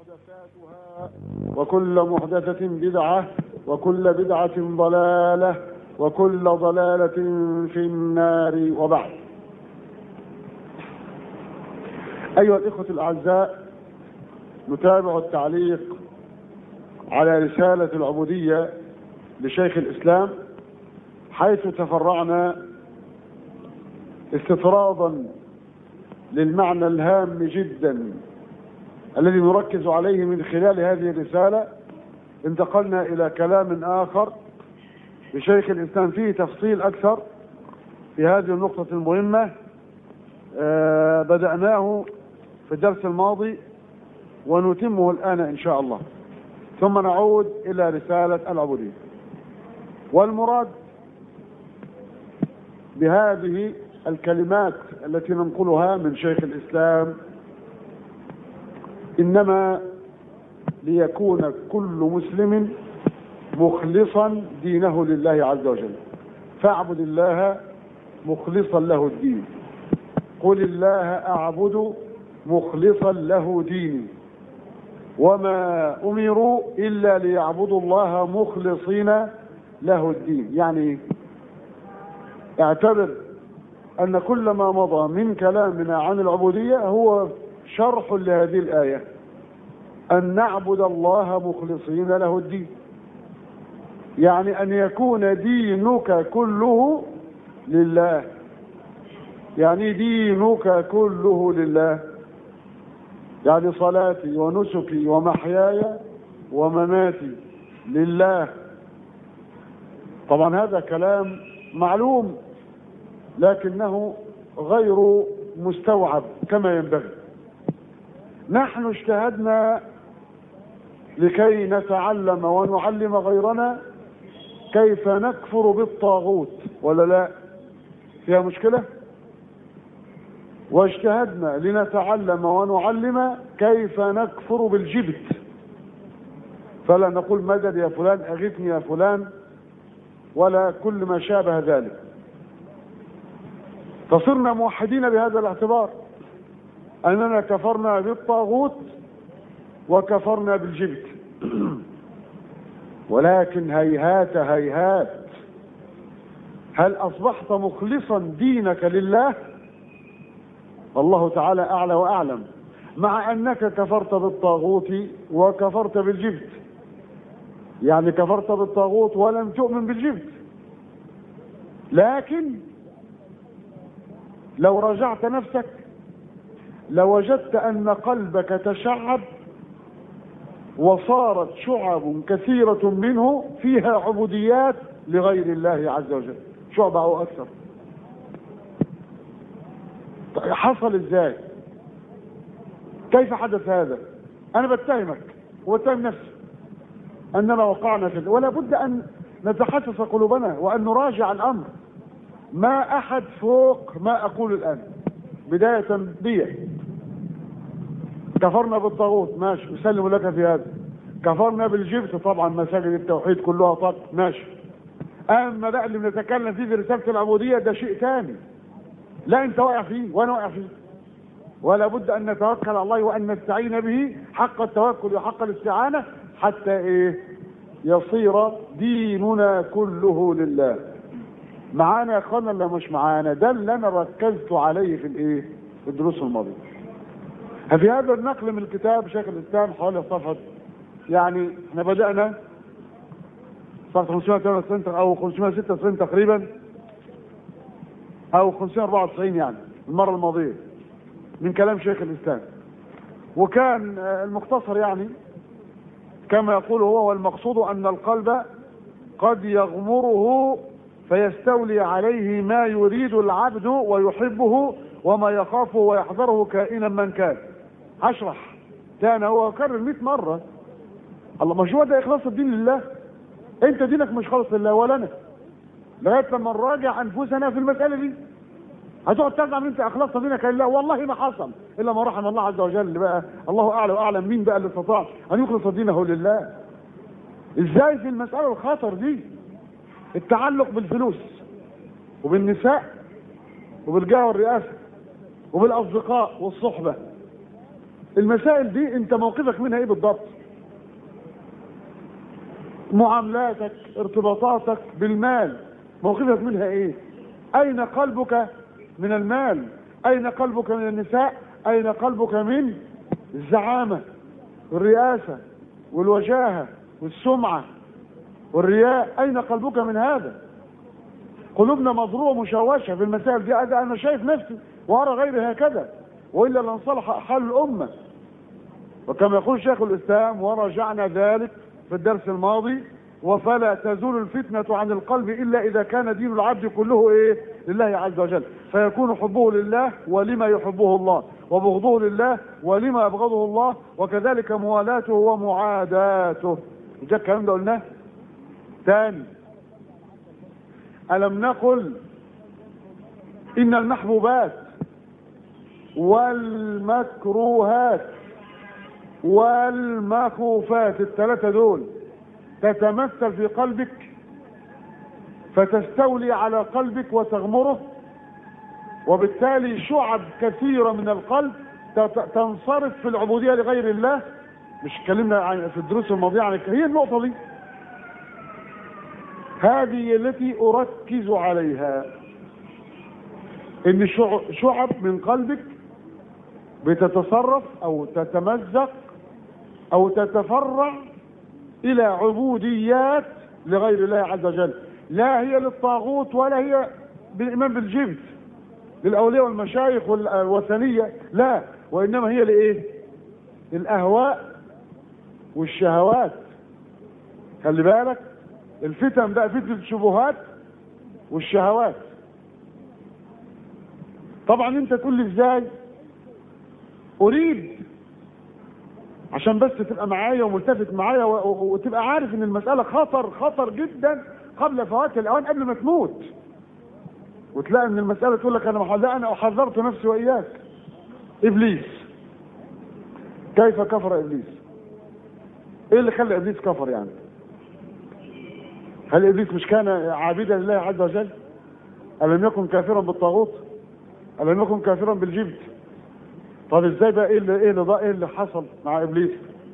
محدثاتها وكل محدثة بدعة وكل بدعة ضلالة وكل ضلالة في النار وبعد أيها الإخوة الأعزاء نتابع التعليق على رسالة العبودية لشيخ الإسلام حيث تفرعنا استطرادا للمعنى الهام جدا الذي نركز عليه من خلال هذه الرسالة انتقلنا إلى كلام آخر لشيخ الإسلام فيه تفصيل أكثر في هذه النقطة المهمة آه بدأناه في الدرس الماضي ونتمه الآن إن شاء الله ثم نعود إلى رسالة العبودية والمراد بهذه الكلمات التي ننقلها من شيخ الإسلام إنما ليكون كل مسلم مخلصا دينه لله عز وجل فاعبد الله مخلصا له الدين قل الله أعبد مخلصا له ديني وما أمروا إلا ليعبدوا الله مخلصين له الدين يعني اعتبر أن كل ما مضى من كلامنا عن العبودية هو شرح لهذه الآية أن نعبد الله مخلصين له الدين يعني أن يكون دينك كله لله يعني دينك كله لله يعني صلاتي ونسكي ومحياي ومماتي لله طبعا هذا كلام معلوم لكنه غير مستوعب كما ينبغي نحن اجتهدنا لكي نتعلم ونعلم غيرنا كيف نكفر بالطاغوت ولا لا فيها مشكلة واجتهدنا لنتعلم ونعلم كيف نكفر بالجبت فلا نقول مدد يا فلان اغثني يا فلان ولا كل ما شابه ذلك فصرنا موحدين بهذا الاعتبار أننا كفرنا بالطاغوت وكفرنا بالجبت ولكن هيهات هيهات هل أصبحت مخلصا دينك لله والله تعالى أعلى وأعلم مع أنك كفرت بالطاغوت وكفرت بالجبت يعني كفرت بالطاغوت ولم تؤمن بالجبت لكن لو راجعت نفسك لوجدت أن قلبك تشعب وصارت شعب كثيرة منه فيها عبوديات لغير الله عز وجل شعب أو أكثر حصل ازاي كيف حدث هذا أنا بتهمك وبتهم نفسي أننا وقعنا في ولا بد أن نتحسس قلوبنا وأن نراجع الأمر ما أحد فوق ما أقول الآن بداية بي كفرنا بالطاغوت ماشي أسلم لك في هذا كفرنا بالجبت طبعا مساجد التوحيد كلها طق ماشي أما بقى اللي بنتكلم فيه في رسالة العبودية ده شيء ثاني لا أنت واقع فيه وأنا واقع فيه ولا بد أن نتوكل على الله وأن نستعين به حق التوكل وحق الاستعانة حتى إيه يصير ديننا كله لله معانا يا اخوانا ولا مش معانا ده اللي انا ركزت عليه في الايه في الدروس الماضيه في هذا النقل من الكتاب شيخ الاسلام حوالي صفحه يعني احنا بدانا صفحه 598 او 596 تقريبا او 594 يعني المره الماضيه من كلام شيخ الاسلام وكان المختصر يعني كما يقول هو والمقصود ان القلب قد يغمره فيستولي عليه ما يريد العبد ويحبه وما يخافه ويحذره كائنا من كان اشرح تاني هو كرر 100 مره الله مش هو ده اخلاص الدين لله انت دينك مش خالص لله ولا انا لغايه لما نراجع انفسنا في المساله دي هتقعد تزعم انت اخلصت دينك لله والله ما حصل الا ما رحم الله عز وجل بقى الله اعلى واعلم مين بقى اللي استطاع ان يخلص دينه لله ازاي في المساله الخطر دي التعلق بالفلوس وبالنساء وبالجاه والرئاسه وبالاصدقاء والصحبه المسائل دي انت موقفك منها ايه بالضبط معاملاتك ارتباطاتك بالمال موقفك منها ايه اين قلبك من المال اين قلبك من النساء اين قلبك من الزعامة والرئاسة والوجاهة والسمعة والرياء اين قلبك من هذا قلوبنا مضروبة مشوشة في المسائل دي هذا انا شايف نفسي وارى غيري هكذا والا لانصلح حال الامة وكما يقول شيخ الاسلام ورجعنا ذلك في الدرس الماضي وفلا تزول الفتنة عن القلب إلا إذا كان دين العبد كله إيه لله عز وجل فيكون حبه لله ولما يحبه الله وبغضه لله ولما يبغضه الله وكذلك موالاته ومعاداته جاء الكلام ده قلناه ثاني ألم نقل إن المحبوبات والمكروهات والمخوفات الثلاثة دول تتمثل في قلبك فتستولي على قلبك وتغمره وبالتالي شعب كثيرة من القلب تنصرف في العبودية لغير الله مش اتكلمنا عن في الدروس الماضية عن هي النقطة دي هذه التي أركز عليها إن شعب من قلبك بتتصرف أو تتمزق أو تتفرع الى عبوديات لغير الله عز وجل لا هي للطاغوت ولا هي بالايمان بالجبت للاولياء والمشايخ والوثنيه لا وانما هي لايه الاهواء والشهوات خلي بالك الفتن بقى فتنه الشبهات والشهوات طبعا انت تقول لي ازاي اريد عشان بس تبقى معايا وملتفت معايا وتبقى عارف ان المسألة خطر خطر جدا قبل فوات الاوان قبل ما تموت وتلاقي ان المسألة تقول لك انا لا انا حذرت نفسي واياك ابليس كيف كفر ابليس ايه اللي خلى ابليس كفر يعني هل ابليس مش كان عابدا لله عز وجل الم يكن كافرا بالطاغوت الم يكن كافرا بالجبت طب ازاي بقى ايه اللي ايه اللي ايه اللي حصل مع ابليس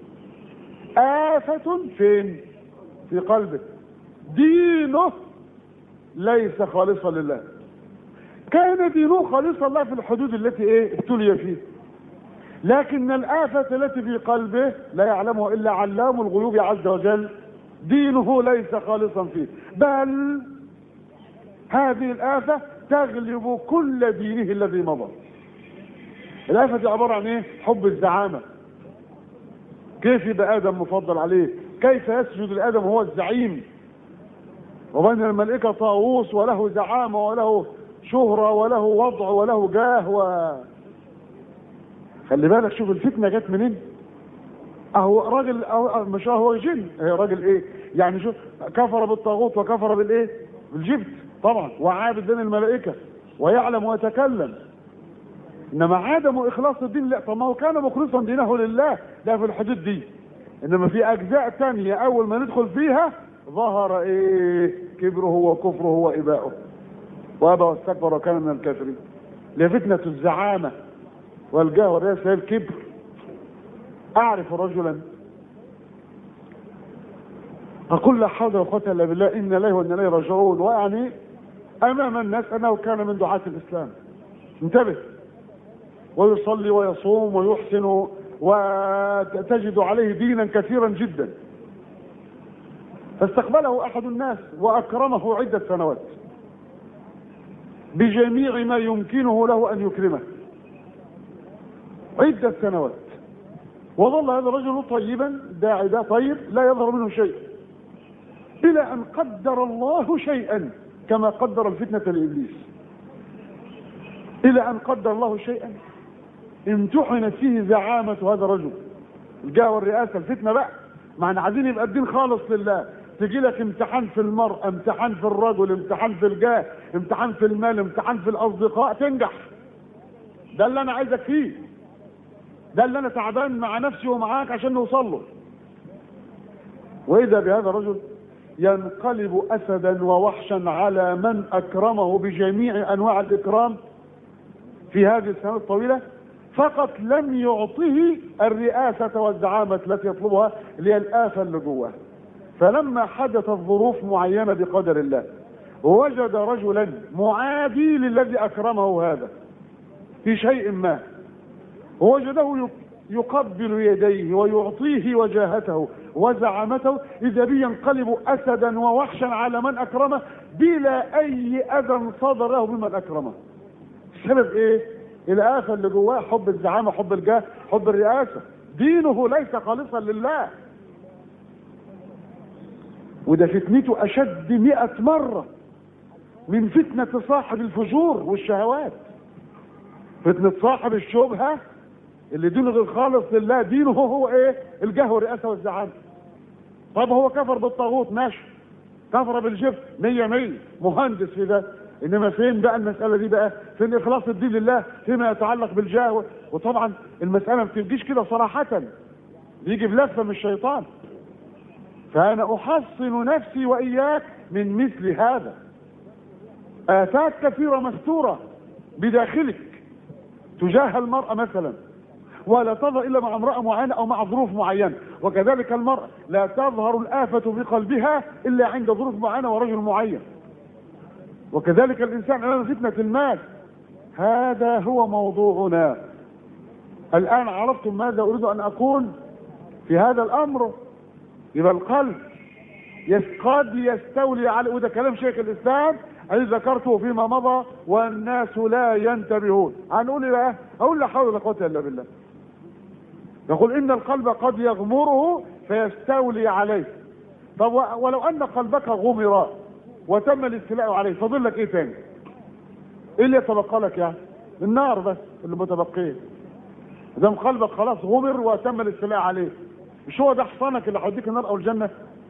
آفة فين في قلبه دينه ليس خالصا لله كان دينه خالصا لله في الحدود التي ايه ابتلي فيه لكن الآفة التي في قلبه لا يعلمها إلا علام الغيوب عز وجل دينه ليس خالصا فيه بل هذه الآفة تغلب كل دينه الذي مضى الآفة دي عبارة عن ايه حب الزعامة كيف يبقى آدم مفضل عليه كيف يسجد لآدم وهو الزعيم وبين الملائكة طاووس وله زعامة وله شهرة وله وضع وله جاه و خلي بالك شوف الفتنة جت منين اهو راجل أهو مش هو جن هي راجل ايه يعني شوف كفر بالطاغوت وكفر بالايه بالجبت طبعا وعابد بين الملائكة ويعلم ويتكلم انما عدم اخلاص الدين لا طب ما هو كان مخلصا دينه لله ده في الحدود دي انما في اجزاء تانية اول ما ندخل فيها ظهر ايه كبره وكفره واباؤه وابى واستكبر وكان من الكافرين لفتنة الزعامة والجاه والرئاسة هي الكبر اعرف رجلا اقول لا حول ولا قوه الا بالله ان الله وانا اليه راجعون ويعني امام الناس انه كان من دعاة الاسلام انتبه ويصلي ويصوم ويحسن وتجد عليه دينا كثيرا جدا فاستقبله احد الناس واكرمه عدة سنوات بجميع ما يمكنه له ان يكرمه عدة سنوات وظل هذا الرجل طيبا داعي ده طيب لا يظهر منه شيء الى ان قدر الله شيئا كما قدر الفتنة لابليس الى ان قدر الله شيئا امتحنت فيه زعامة هذا الرجل الجاه والرئاسة الفتنة بقى معنى عايزين يبقى الدين خالص لله تجي لك امتحان في المرأة امتحان في الرجل امتحان في الجاه امتحان في المال امتحان في الاصدقاء تنجح ده اللي انا عايزك فيه ده اللي انا تعبان مع نفسي ومعاك عشان نوصل له واذا بهذا الرجل ينقلب اسدا ووحشا على من اكرمه بجميع انواع الاكرام في هذه السنوات الطويله فقط لم يعطه الرئاسة والزعامة التي يطلبها اللي هي الآفة اللي جواه فلما حدثت ظروف معينة بقدر الله وجد رجلا معادي للذي أكرمه هذا في شيء ما ووجده يقبل يديه ويعطيه وجاهته وزعامته إذا بي ينقلب أسدا ووحشا على من أكرمه بلا أي أذى صدر له ممن أكرمه السبب إيه؟ الآفة اللي جواه حب الزعامة حب الجاه حب الرئاسة دينه ليس خالصا لله وده فتنته أشد مئة مرة من فتنة صاحب الفجور والشهوات فتنة صاحب الشبهة اللي دينه غير خالص لله دينه هو ايه الجاه والرئاسة والزعامة طب هو كفر بالطاغوت ماشي كفر بالجبت مية مية مهندس في ده انما فين بقى المسألة دي بقى فين اخلاص الدين لله فيما يتعلق بالجاه وطبعا المسألة ما بتجيش كده صراحة بيجي بلفة من الشيطان فانا احصن نفسي واياك من مثل هذا آفات كثيرة مستورة بداخلك تجاه المرأة مثلا ولا تظهر إلا مع امرأة معينة أو مع ظروف معينة وكذلك المرأة لا تظهر الآفة بقلبها إلا عند ظروف معينة ورجل معين وكذلك الإنسان أمام فتنة المال هذا هو موضوعنا الآن عرفتم ماذا أريد أن أقول في هذا الأمر يبقى القلب قد يستولي على وده كلام شيخ الإسلام الذي ذكرته فيما مضى والناس لا ينتبهون هنقول ايه بقى اقول لا حول ولا قوه الا بالله يقول ان القلب قد يغمره فيستولي عليه طب ولو ان قلبك غمر وتم الاستيلاء عليه فاضل لك ايه تاني ايه اللي يتبقى لك يعني النار بس اللي متبقيه دام قلبك خلاص غمر وتم الاستيلاء عليه مش هو ده حصانك اللي هيوديك النار او الجنه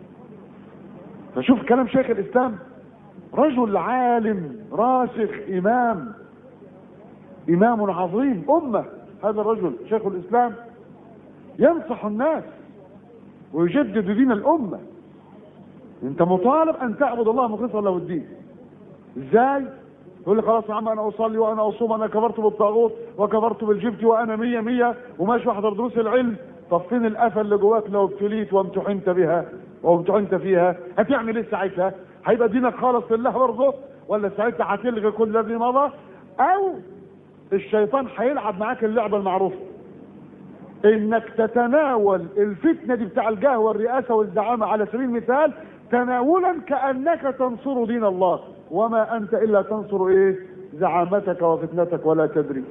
فشوف كلام شيخ الاسلام رجل عالم راسخ امام امام عظيم امه هذا الرجل شيخ الاسلام ينصح الناس ويجدد دين الامه انت مطالب ان تعبد الله مخلصا له الدين ازاي يقول لي خلاص يا عم انا اصلي وانا اصوم انا كفرت بالطاغوت وكفرت بالجبت وانا مية مية وماشي احضر دروس العلم طب فين الافه اللي جواك لو ابتليت وامتحنت بها وامتحنت فيها هتعمل ايه ساعتها هيبقى دينك خالص لله برضه ولا ساعتها هتلغي كل الذي مضى او الشيطان هيلعب معاك اللعبه المعروفه انك تتناول الفتنه دي بتاع الجاه والرئاسه والزعامه على سبيل المثال تناولا كانك تنصر دين الله وما انت الا تنصر ايه زعامتك وفتنتك ولا تدري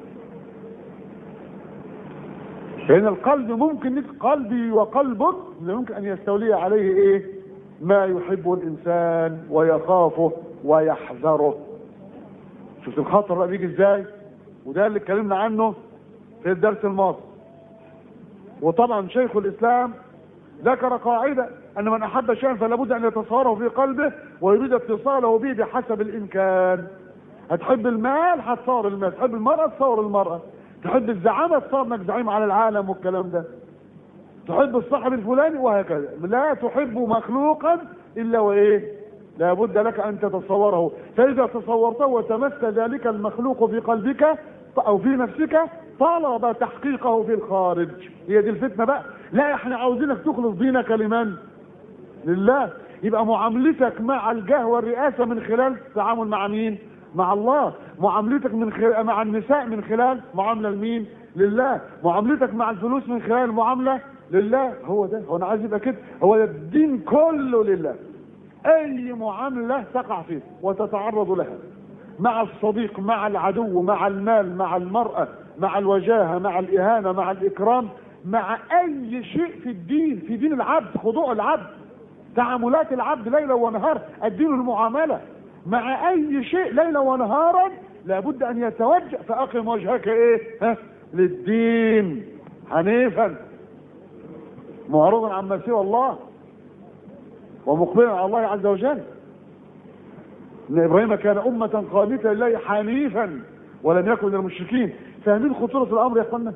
لان القلب ممكن قلبي وقلبك ممكن ان يستولي عليه ايه ما يحبه الانسان ويخافه ويحذره شفت الخطر بقى بيجي ازاي وده اللي اتكلمنا عنه في الدرس الماضي وطبعا شيخ الاسلام ذكر قاعده ان من احب شيئا فلا بد ان يتصوره في قلبه ويريد اتصاله به بحسب الامكان هتحب المال هتصور المال تحب المراه تصور المراه تحب الزعامه تصور انك زعيم على العالم والكلام ده تحب الصاحب الفلاني وهكذا لا تحب مخلوقا الا وايه لا بد لك ان تتصوره فاذا تصورته وتمس ذلك المخلوق في قلبك او في نفسك طلب تحقيقه في الخارج هي دي الفتنه بقى لا احنا عاوزينك تخلص دينك لمن لله يبقى معاملتك مع الجاه والرئاسه من خلال التعامل مع مين مع الله معاملتك من خلال مع النساء من خلال معامله لمين لله معاملتك مع الفلوس من خلال المعامله لله هو ده هو انا عايز يبقى كده هو ده الدين كله لله اي معامله تقع فيه وتتعرض لها مع الصديق مع العدو مع المال مع المراه مع الوجاهه مع الاهانه مع الاكرام مع اي شيء في الدين في دين العبد خضوع العبد تعاملات العبد ليلا ونهار الدين المعامله مع اي شيء ليلا ونهارا لابد ان يتوجه فاقم وجهك ايه ها للدين حنيفا معرضا عما سوى الله ومقبلا على الله عز وجل ان ابراهيم كان امه قانتا لله حنيفا ولم يكن من المشركين فاهمين خطوره الامر يا اخوانا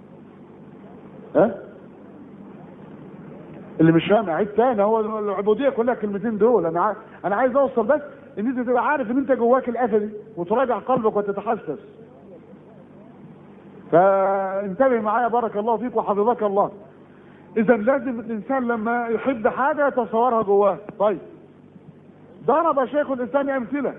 ها اللي مش فاهم عيد تاني هو العبوديه كلها كلمتين دول انا عايز انا عايز اوصل بس ان انت تبقى عارف ان انت جواك الافه دي وتراجع قلبك وتتحسس فانتبه معايا بارك الله فيك وحفظك الله اذا لازم الانسان لما يحب حاجه يتصورها جواه طيب ضرب شيخ الاسلام امثله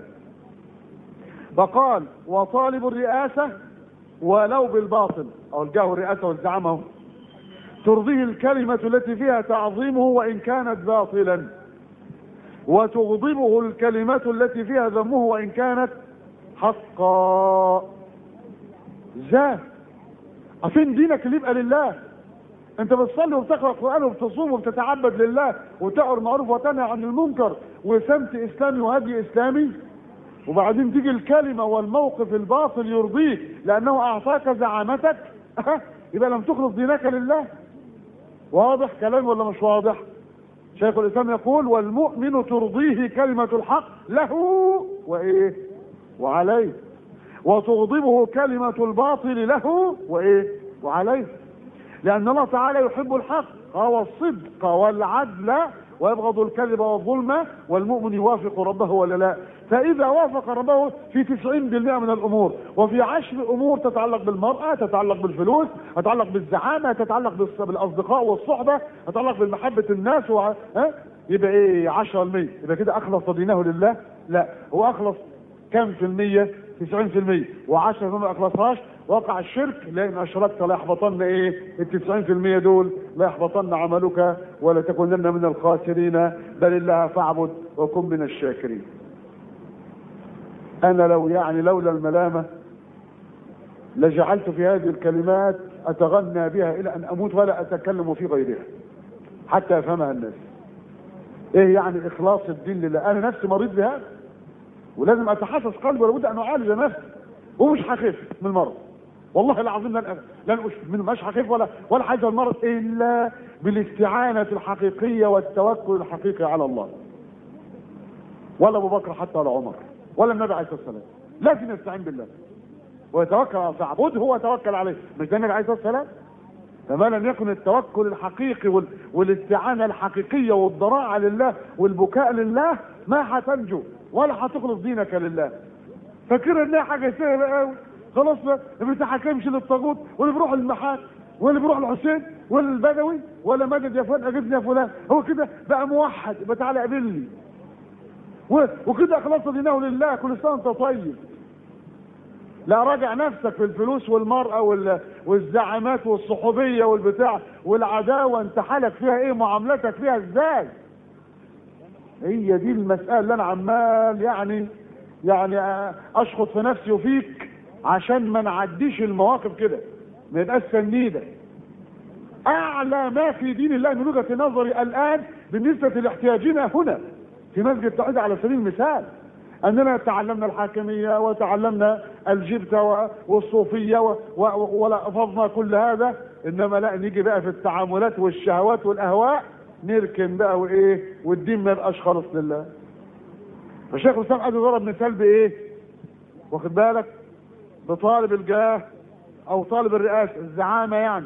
فقال وطالب الرئاسه ولو بالباطل او الجاه الرئاسه والزعامه ترضيه الكلمه التي فيها تعظيمه وان كانت باطلا وتغضبه الكلمة التي فيها ذمه وإن كانت حقا ازاي عارفين دينك اللي يبقى لله انت بتصلي وبتقرا قران وبتصوم وبتتعبد لله وتأمر معروف وتنهى عن المنكر وسمت اسلامي وهدي اسلامي وبعدين تيجي الكلمه والموقف الباطل يرضيك لانه اعطاك زعامتك يبقى لم تخلص دينك لله واضح كلام ولا مش واضح شيخ الاسلام يقول والمؤمن ترضيه كلمه الحق له وايه وعليه وتغضبه كلمه الباطل له وايه وعليه لان الله تعالى يحب الحق والصدق والعدل ويبغض الكذب والظلم والمؤمن يوافق ربه ولا لا فإذا وافق ربه في 90% من الأمور وفي عشر أمور تتعلق بالمرأة تتعلق بالفلوس تتعلق بالزعامة تتعلق بالص- بالأصدقاء والصحبة تتعلق بالمحبة الناس و... ها؟ يبقى إيه 10% يبقى كده أخلص دينه لله لا هو أخلص كم في المية 90% و10% ما أخلصهاش وقع الشرك لأن أشركت لا يحبطن إيه ال 90% دول لا يحبطن عملك ولا تكونن من الخاسرين بل الله فاعبد وكن من الشاكرين أنا لو يعني لولا الملامة لجعلت في هذه الكلمات أتغنى بها إلى أن أموت ولا أتكلم في غيرها حتى يفهمها الناس إيه يعني إخلاص الدين لله أنا نفسي مريض بهذا ولازم أتحسس قلبي ولابد أن أعالج نفسي ومش هخف من المرض والله العظيم لن لن أشفى من مش هخف ولا ولا حاجة من المرض إلا بالاستعانة الحقيقية والتوكل الحقيقي على الله ولا ابو بكر حتى ولا عمر ولا النبي عليه الصلاه والسلام لازم يستعين بالله ويتوكل على فاعبده وتوكل عليه مش ده النبي عليه الصلاه والسلام فما لم يكن التوكل الحقيقي وال... والاستعانه الحقيقيه والضراعه لله والبكاء لله ما هتنجو ولا هتخلص دينك لله فاكر انها حاجه سهله قوي خلاص بقى ما بتحكمش للطاغوت ولا بيروح المحاك ولا بيروح الحسين ولا البدوي ولا مدد يا فلان اجدني يا فلان هو كده بقى موحد يبقى تعالى قابلني و- وكده اخلص دينه لله كل سنه وانت طيب لا راجع نفسك في الفلوس والمرأة وال- والزعامات والصحوبية والبتاع والعداوة انت حالك فيها ايه معاملتك فيها ازاي هي دي المسألة اللي انا عمال يعني يعني اشخط في نفسي وفيك عشان ما نعديش المواقف كده ما يبقاش سنيدة اعلى ما في دين الله من وجهة نظري الان بالنسبة لاحتياجنا هنا في مسجد التوحيد على سبيل المثال اننا تعلمنا الحاكميه وتعلمنا الجبته و- والصوفيه و- و- ولفظنا كل هذا انما لا نيجي بقى في التعاملات والشهوات والاهواء نركن بقى وايه والدين ما يبقاش خالص لله فالشيخ الاسلام قاعد يضرب مثال بايه واخد بالك بطالب الجاه او طالب الرئاسه الزعامه يعني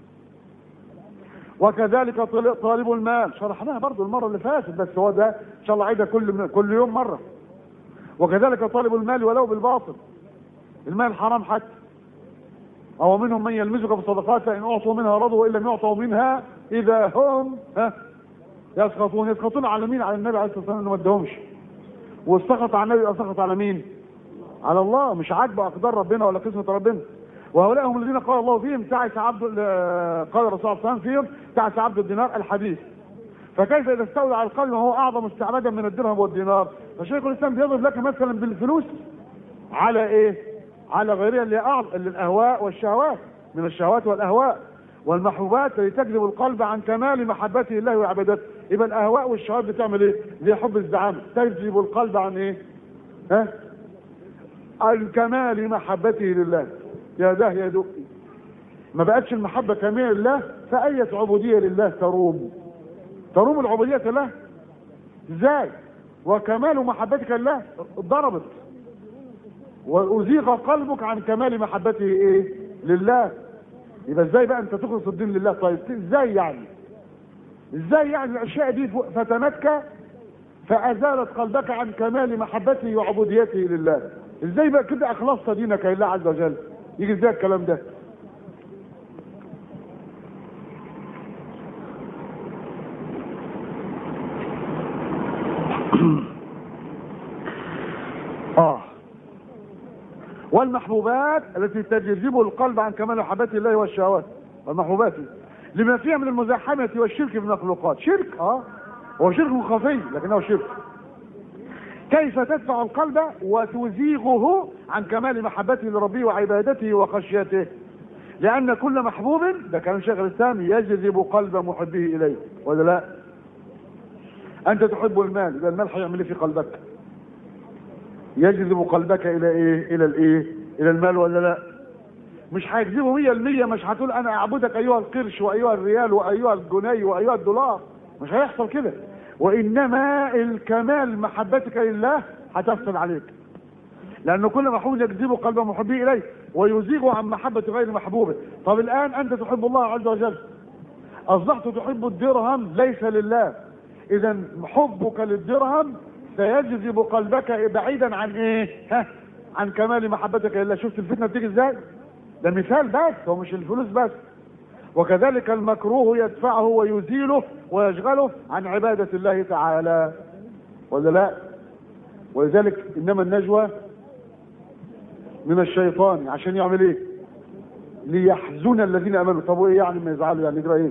وكذلك طل- طالب المال شرحناها برضو المره اللي فاتت بس هو ده ان شاء الله عيدها كل كل يوم مره وكذلك طالب المال ولو بالباطل المال حرام حتى أو منهم من يلمزك في الصدقات فإن أعطوا منها رضوا وإن لم يعطوا منها إذا هم ها يسخطون يسخطون على مين على النبي عليه الصلاة والسلام إنه ما ادهمش والسخط على النبي يبقى سخط على مين على الله مش عاجبه أقدار ربنا ولا قسمة ربنا وهؤلاء هم الذين قال الله فيهم تعس عبد ال- قال الرسول صلى الله عليه وسلم فيهم تعس عبد الدينار الحديث فكيف اذا استولى على القلب وهو اعظم استعبادا من الدرهم والدينار فشيخ الاسلام بيضرب لك مثلا بالفلوس على ايه على غيرها اللي اعظم اللي الاهواء والشهوات من الشهوات والاهواء والمحبوبات التي تجذب القلب عن كمال محبته لله وعبادته يبقى الاهواء والشهوات بتعمل ايه زي حب الزعامه تجذب القلب عن ايه ها عن كمال محبته لله يا ده يا دقي ما بقتش المحبه كامله لله فاية عبوديه لله تروم تروم العبودية لله ازاي وكمال محبتك لله ضربت وأزيغ قلبك عن كمال محبته ايه لله يبقى ازاي بقى انت تخلص الدين لله طيب ازاي يعني ازاي يعني الاشياء دي فتنتك فازالت قلبك عن كمال محبته وعبوديته لله ازاي بقى كده اخلصت دينك لله عز وجل يجي ازاي الكلام ده اه والمحبوبات التي تجذب القلب عن كمال محبة الله والشهوات والمحبوبات لما فيها من المزاحمة والشرك في المخلوقات شرك اه هو شرك خفي لكنه شرك كيف تدفع القلب وتزيغه عن كمال محبته لربه وعبادته وخشيته لأن كل محبوب ده كلام شيخ الإسلام يجذب قلب محبه إليه ولا لا أنت تحب المال يبقى المال هيعمل إيه في قلبك يجذب قلبك إلى إيه إلى الإيه إلى المال ولا لا مش هيجذبه 100% مش هتقول أنا أعبدك أيها القرش وأيها الريال وأيها الجنيه وأيها الدولار مش هيحصل كده وإنما الكمال محبتك لله هتفصل عليك لأنه كل محبوب يجذب قلب محبيه إليه ويزيغ عن محبة غير محبوبه طب الآن أنت تحب الله عز وجل أصبحت تحب الدرهم ليس لله إذا حبك للدرهم سيجذب قلبك بعيدا عن إيه ها عن كمال محبتك لله شفت الفتنة بتيجي إزاي ده مثال بس هو مش الفلوس بس وكذلك المكروه يدفعه ويزيله ويشغله عن عبادة الله تعالى ولا لا ولذلك إنما النجوى من الشيطان عشان يعمل ايه ليحزن الذين امنوا طب وايه يعني ما يزعلوا يعني يجرى ايه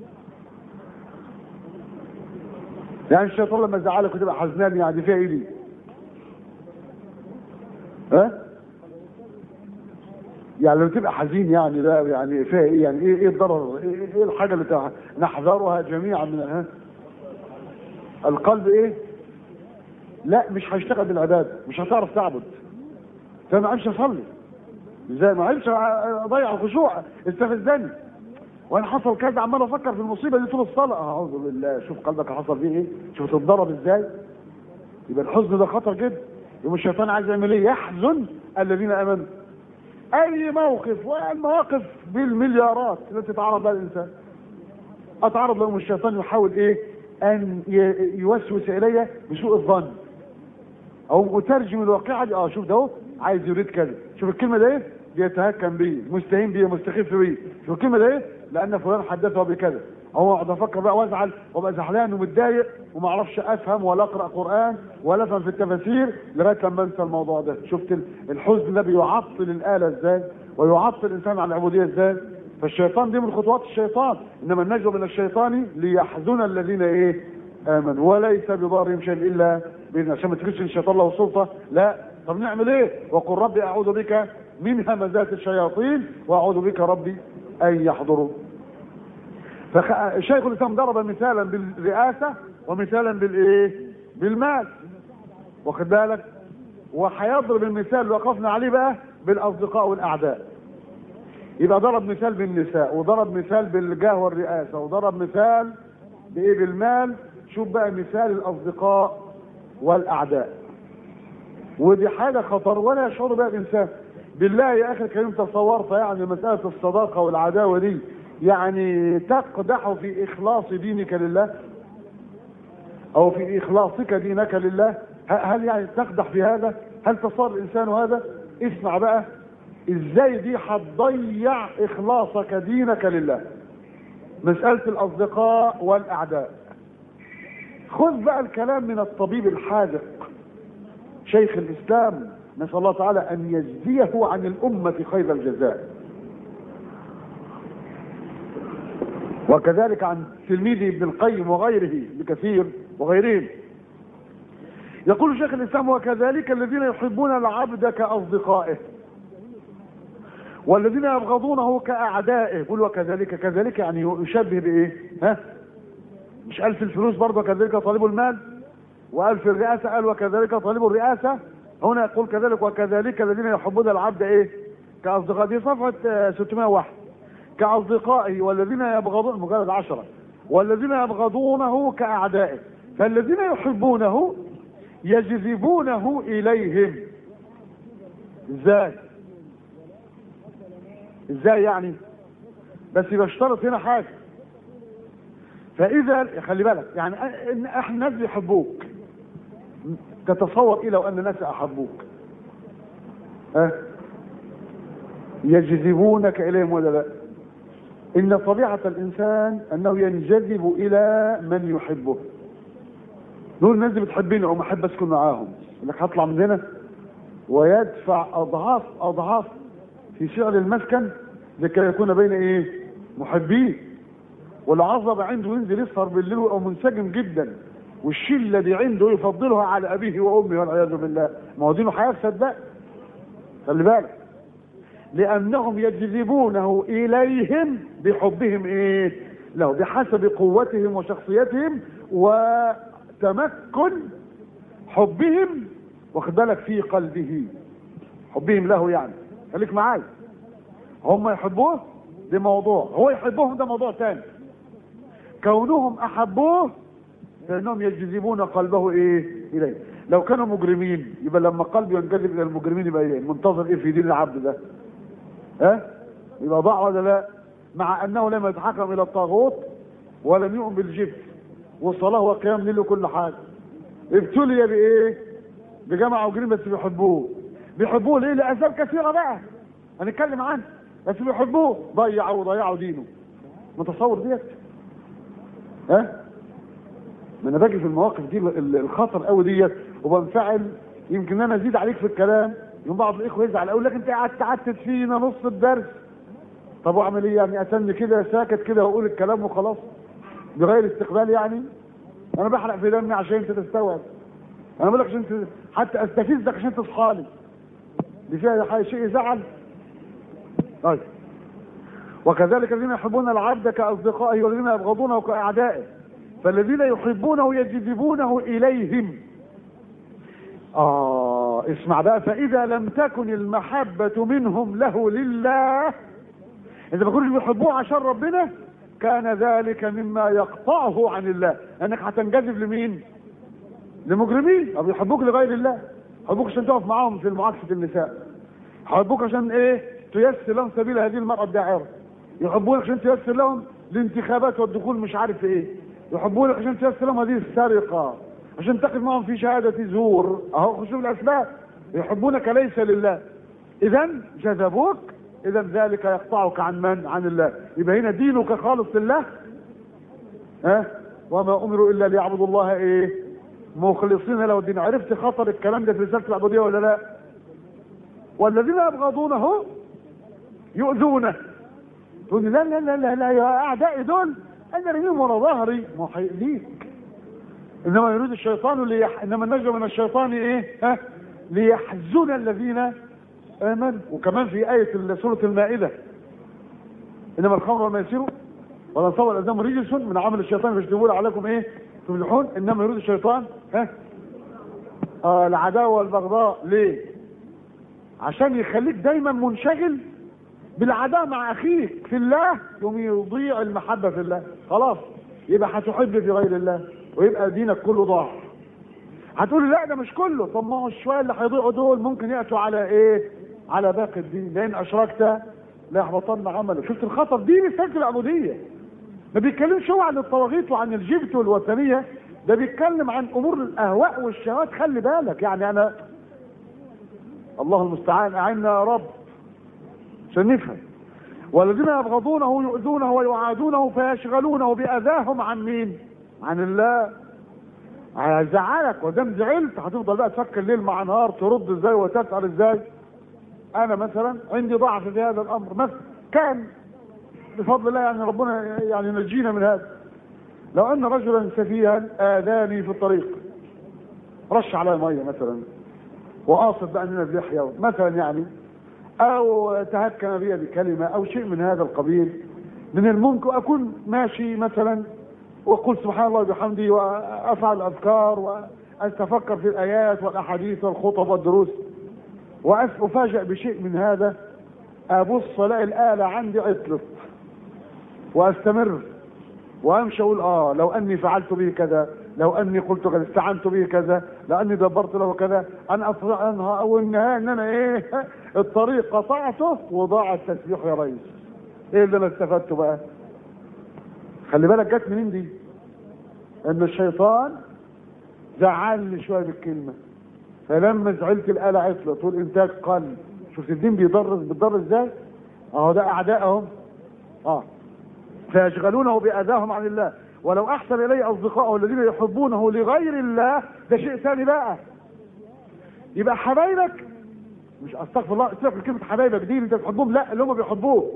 يعني الشيطان لما يزعلك وتبقى حزنان يعني فيها ايه دي ها يعني لما تبقى حزين يعني ده يعني فيها ايه يعني ايه ايه الضرر ايه, إيه الحاجه اللي نحذرها جميعا من ها القلب ايه لا مش هيشتغل بالعباده مش هتعرف تعبد فما عرفش اصلي ازاي ما عرفش اضيع الخشوع استفزني وانا حصل كذا عمال افكر في المصيبه دي طول الصلاه اعوذ بالله شوف قلبك حصل فيه ايه شوف تتضرب ازاي يبقى الحزن ده خطر جدا يبقى الشيطان عايز يعمل ايه يحزن الذين امنوا اي موقف والمواقف بالمليارات التي تتعرض لها الانسان اتعرض لهم الشيطان يحاول ايه ان يوسوس الي بسوء الظن او اترجم الواقعه دي اه شوف ده اهو عايز يريد كذا شوف الكلمه ده ايه بيتهكم بيه مستهين بيه مستخف بيه شوف الكلمه ده ايه لان فلان حدثه بكذا او اقعد افكر بقى وازعل وابقى زعلان ومتضايق وما اعرفش افهم ولا اقرا قران ولا افهم في التفاسير لغايه لما انسى الموضوع ده شفت الحزن ده بيعطل الاله ازاي ويعطل الانسان عن العبوديه ازاي فالشيطان دي من خطوات الشيطان انما النجوى من الشيطان ليحزن الذين ايه امنوا وليس بضارهم شيء الا باذن عشان ما تفكرش ان الشيطان له سلطه لا طب نعمل ايه وقل ربي اعوذ بك من همزات الشياطين واعوذ بك ربي ان يحضروا فشيخ الاسلام ضرب مثالا بالرئاسه ومثالا بالايه بالمال واخد بالك وهيضرب المثال اللي وقفنا عليه بقى بالاصدقاء والاعداء يبقى ضرب مثال بالنساء وضرب مثال بالجاه والرئاسه وضرب مثال بايه بالمال شوف بقى مثال الاصدقاء والاعداء ودي حاجه خطر ولا يشعر بها الانسان بالله يا اخي الكريم تصورت يعني مساله الصداقه والعداوه دي يعني تقدح في اخلاص دينك لله او في اخلاصك دينك لله هل يعني تقدح في هذا هل تصور الانسان هذا اسمع بقى ازاي دي هتضيع اخلاصك دينك لله مساله الاصدقاء والاعداء خذ بقى الكلام من الطبيب الحاذق شيخ الاسلام نسال الله تعالى ان يجزيه عن الامه خير الجزاء وكذلك عن تلميذه ابن القيم وغيره بكثير وغيرهم يقول شيخ الاسلام وكذلك الذين يحبون العبد كاصدقائه والذين يبغضونه كاعدائه يقول وكذلك كذلك يعني يشبه بايه ها مش قال في الفلوس برضه كذلك طالب المال وقال في الرئاسه قال وكذلك طالب الرئاسه هنا يقول كذلك وكذلك الذين يحبون العبد ايه كاصدقاء دي صفحه 601 كأصدقائه والذين يبغضون مجرد عشرة والذين يبغضونه كأعدائه فالذين يحبونه يجذبونه إليهم ازاي ازاي يعني بس بشترط هنا حاجة فإذا خلي بالك يعني إن احنا ناس بيحبوك تتصور إيه لو أن ناس أحبوك ها يجذبونك إليهم ولا لا إن طبيعة الإنسان أنه ينجذب إلى من يحبه نقول الناس دي بتحبني او احب اسكن معاهم يقول لك هطلع من هنا ويدفع اضعاف اضعاف في سعر المسكن لكي يكون بين ايه محبيه والعظمة عنده ينزل يسهر بالليل ويبقى منسجم جدا والشله دي عنده يفضلها على ابيه وامه والعياذ بالله ما هو دينه هيفسد بقى خلي بالك لانهم يجذبونه اليهم بحبهم ايه له بحسب قوتهم وشخصيتهم وتمكن حبهم واخد بالك في قلبه حبهم له يعني خليك معايا هم يحبوه ده موضوع هو يحبهم ده موضوع تاني كونهم احبوه فانهم يجذبون قلبه ايه اليه لو كانوا مجرمين يبقى لما قلبه ينجذب الى المجرمين يبقى ايه منتظر ايه في دين العبد ده ها يبقى ضاع ولا لا مع انه لم يتحكم الى الطاغوت ولم يؤمن بالجبت والصلاه وقيام ليل وكل حاجه ابتلي بايه بجماعه مجرمين بس بيحبوه بيحبوه ليه لاسباب كثيره بقى هنتكلم عنها بس بيحبوه ضيعوا وضيعوا دينه متصور ديت ها ما انا باجي في المواقف دي ال- الخطر قوي ديت وبنفعل يمكن انا ازيد عليك في الكلام يوم بعض الاخوه يزعل اقول لك انت قعدت تعتت فينا نص الدرس طب واعمل ايه يعني اتني كده ساكت كده واقول الكلام وخلاص بغير استقبال يعني انا بحرق في دمي عشان انت تستوعب انا بقول لك عشان ت- حتى استفزك عشان تصحى لي دي فيها حاجة- شيء يزعل طيب وكذلك الذين يحبون العبد كأصدقائه والذين يبغضونه كأعدائه فالذين يحبونه يجذبونه إليهم آه اسمع بقى فإذا لم تكن المحبة منهم له لله إذا ما كانوش بيحبوه عشان ربنا كان ذلك مما يقطعه عن الله أنك هتنجذب لمين؟ لمجرمين أو يحبوك لغير الله يحبوك عشان تقف معاهم في معاكسة النساء يحبوك عشان إيه؟ تيسر لهم سبيل هذه المرأة الداعرة يحبونك عشان تيسر لهم الانتخابات والدخول مش عارف في ايه يحبونك عشان تيسر لهم هذه السرقة عشان تقف معهم في شهادة زور اهو شوف الاسباب يحبونك ليس لله اذا جذبوك اذا ذلك يقطعك عن من عن الله يبقى هنا دينك خالص لله ها وما امروا الا ليعبدوا الله ايه مخلصين له الدين عرفت خطر الكلام ده في رساله العبوديه ولا لا والذين يبغضونه يؤذونه تقول لي لا لا لا لا, لا يا اعدائي دول انا رميهم ورا ظهري ما هو ليك انما يريد الشيطان ليح... انما النجوى من الشيطان ايه ها ليحزن الذين امنوا وكمان في ايه سوره المائده انما الخمر والميسر والانصاب والازلام رجس من عمل الشيطان فاجتنبوه عليكم ايه تفلحون انما يريد الشيطان ها آه العداوه والبغضاء ليه عشان يخليك دايما منشغل بالعداء مع اخيك في الله يوم يضيع المحبه في الله خلاص يبقى هتحب في غير الله ويبقى دينك كله ضاع هتقول لا ده مش كله طب ما هو الشويه اللي هيضيعوا دول ممكن ياتوا على ايه على باقي الدين لان اشركت لا يحبطن عملك شفت الخطر دي رساله العبوديه ما بيتكلمش هو عن الطواغيت وعن الجبت والوثنيه ده بيتكلم عن امور الاهواء والشهوات خلي بالك يعني انا الله المستعان اعنا يا رب عشان نفهم والذين يبغضونه يؤذونه ويعادونه فيشغلونه باذاهم عن مين؟ عن الله هيزعلك ودام زعلت هتفضل بقى تفكر ليل مع نهار ترد ازاي وتسال ازاي انا مثلا عندي ضعف في هذا الامر مثلا كان بفضل الله يعني ربنا يعني ينجينا من هذا لو ان رجلا سفيها اذاني في الطريق رش علي ميه مثلا وقاصد بقى اننا بلحيه مثلا يعني او تهكم بي بكلمه او شيء من هذا القبيل من الممكن اكون ماشي مثلا واقول سبحان الله وبحمده وافعل الاذكار واتفكر في الايات والاحاديث والخطب والدروس وافاجئ بشيء من هذا ابص الاقي الاله عندي عطلت واستمر وامشي اقول اه لو اني فعلت به كذا لو اني قلت كذا استعنت به كذا لو اني دبرت له كذا انا استطيع انها او النهايه ان انا ايه الطريق قطعته وضاع التسبيح يا ريس ايه اللي انا استفدته بقى خلي بالك جت منين دي ان الشيطان زعلني شويه بالكلمه فلما زعلت الاله عطلت والانتاج قل شفت الدين بيضر بيضر ازاي اهو ده اعدائهم اه فيشغلونه باذاهم عن الله ولو احسن اليه اصدقائه الذين يحبونه لغير الله ده شيء ثاني بقى يبقى حبايبك مش استغفر الله استغفر كلمه حبايبك دي اللي انت بتحبهم لا اللي هم بيحبوك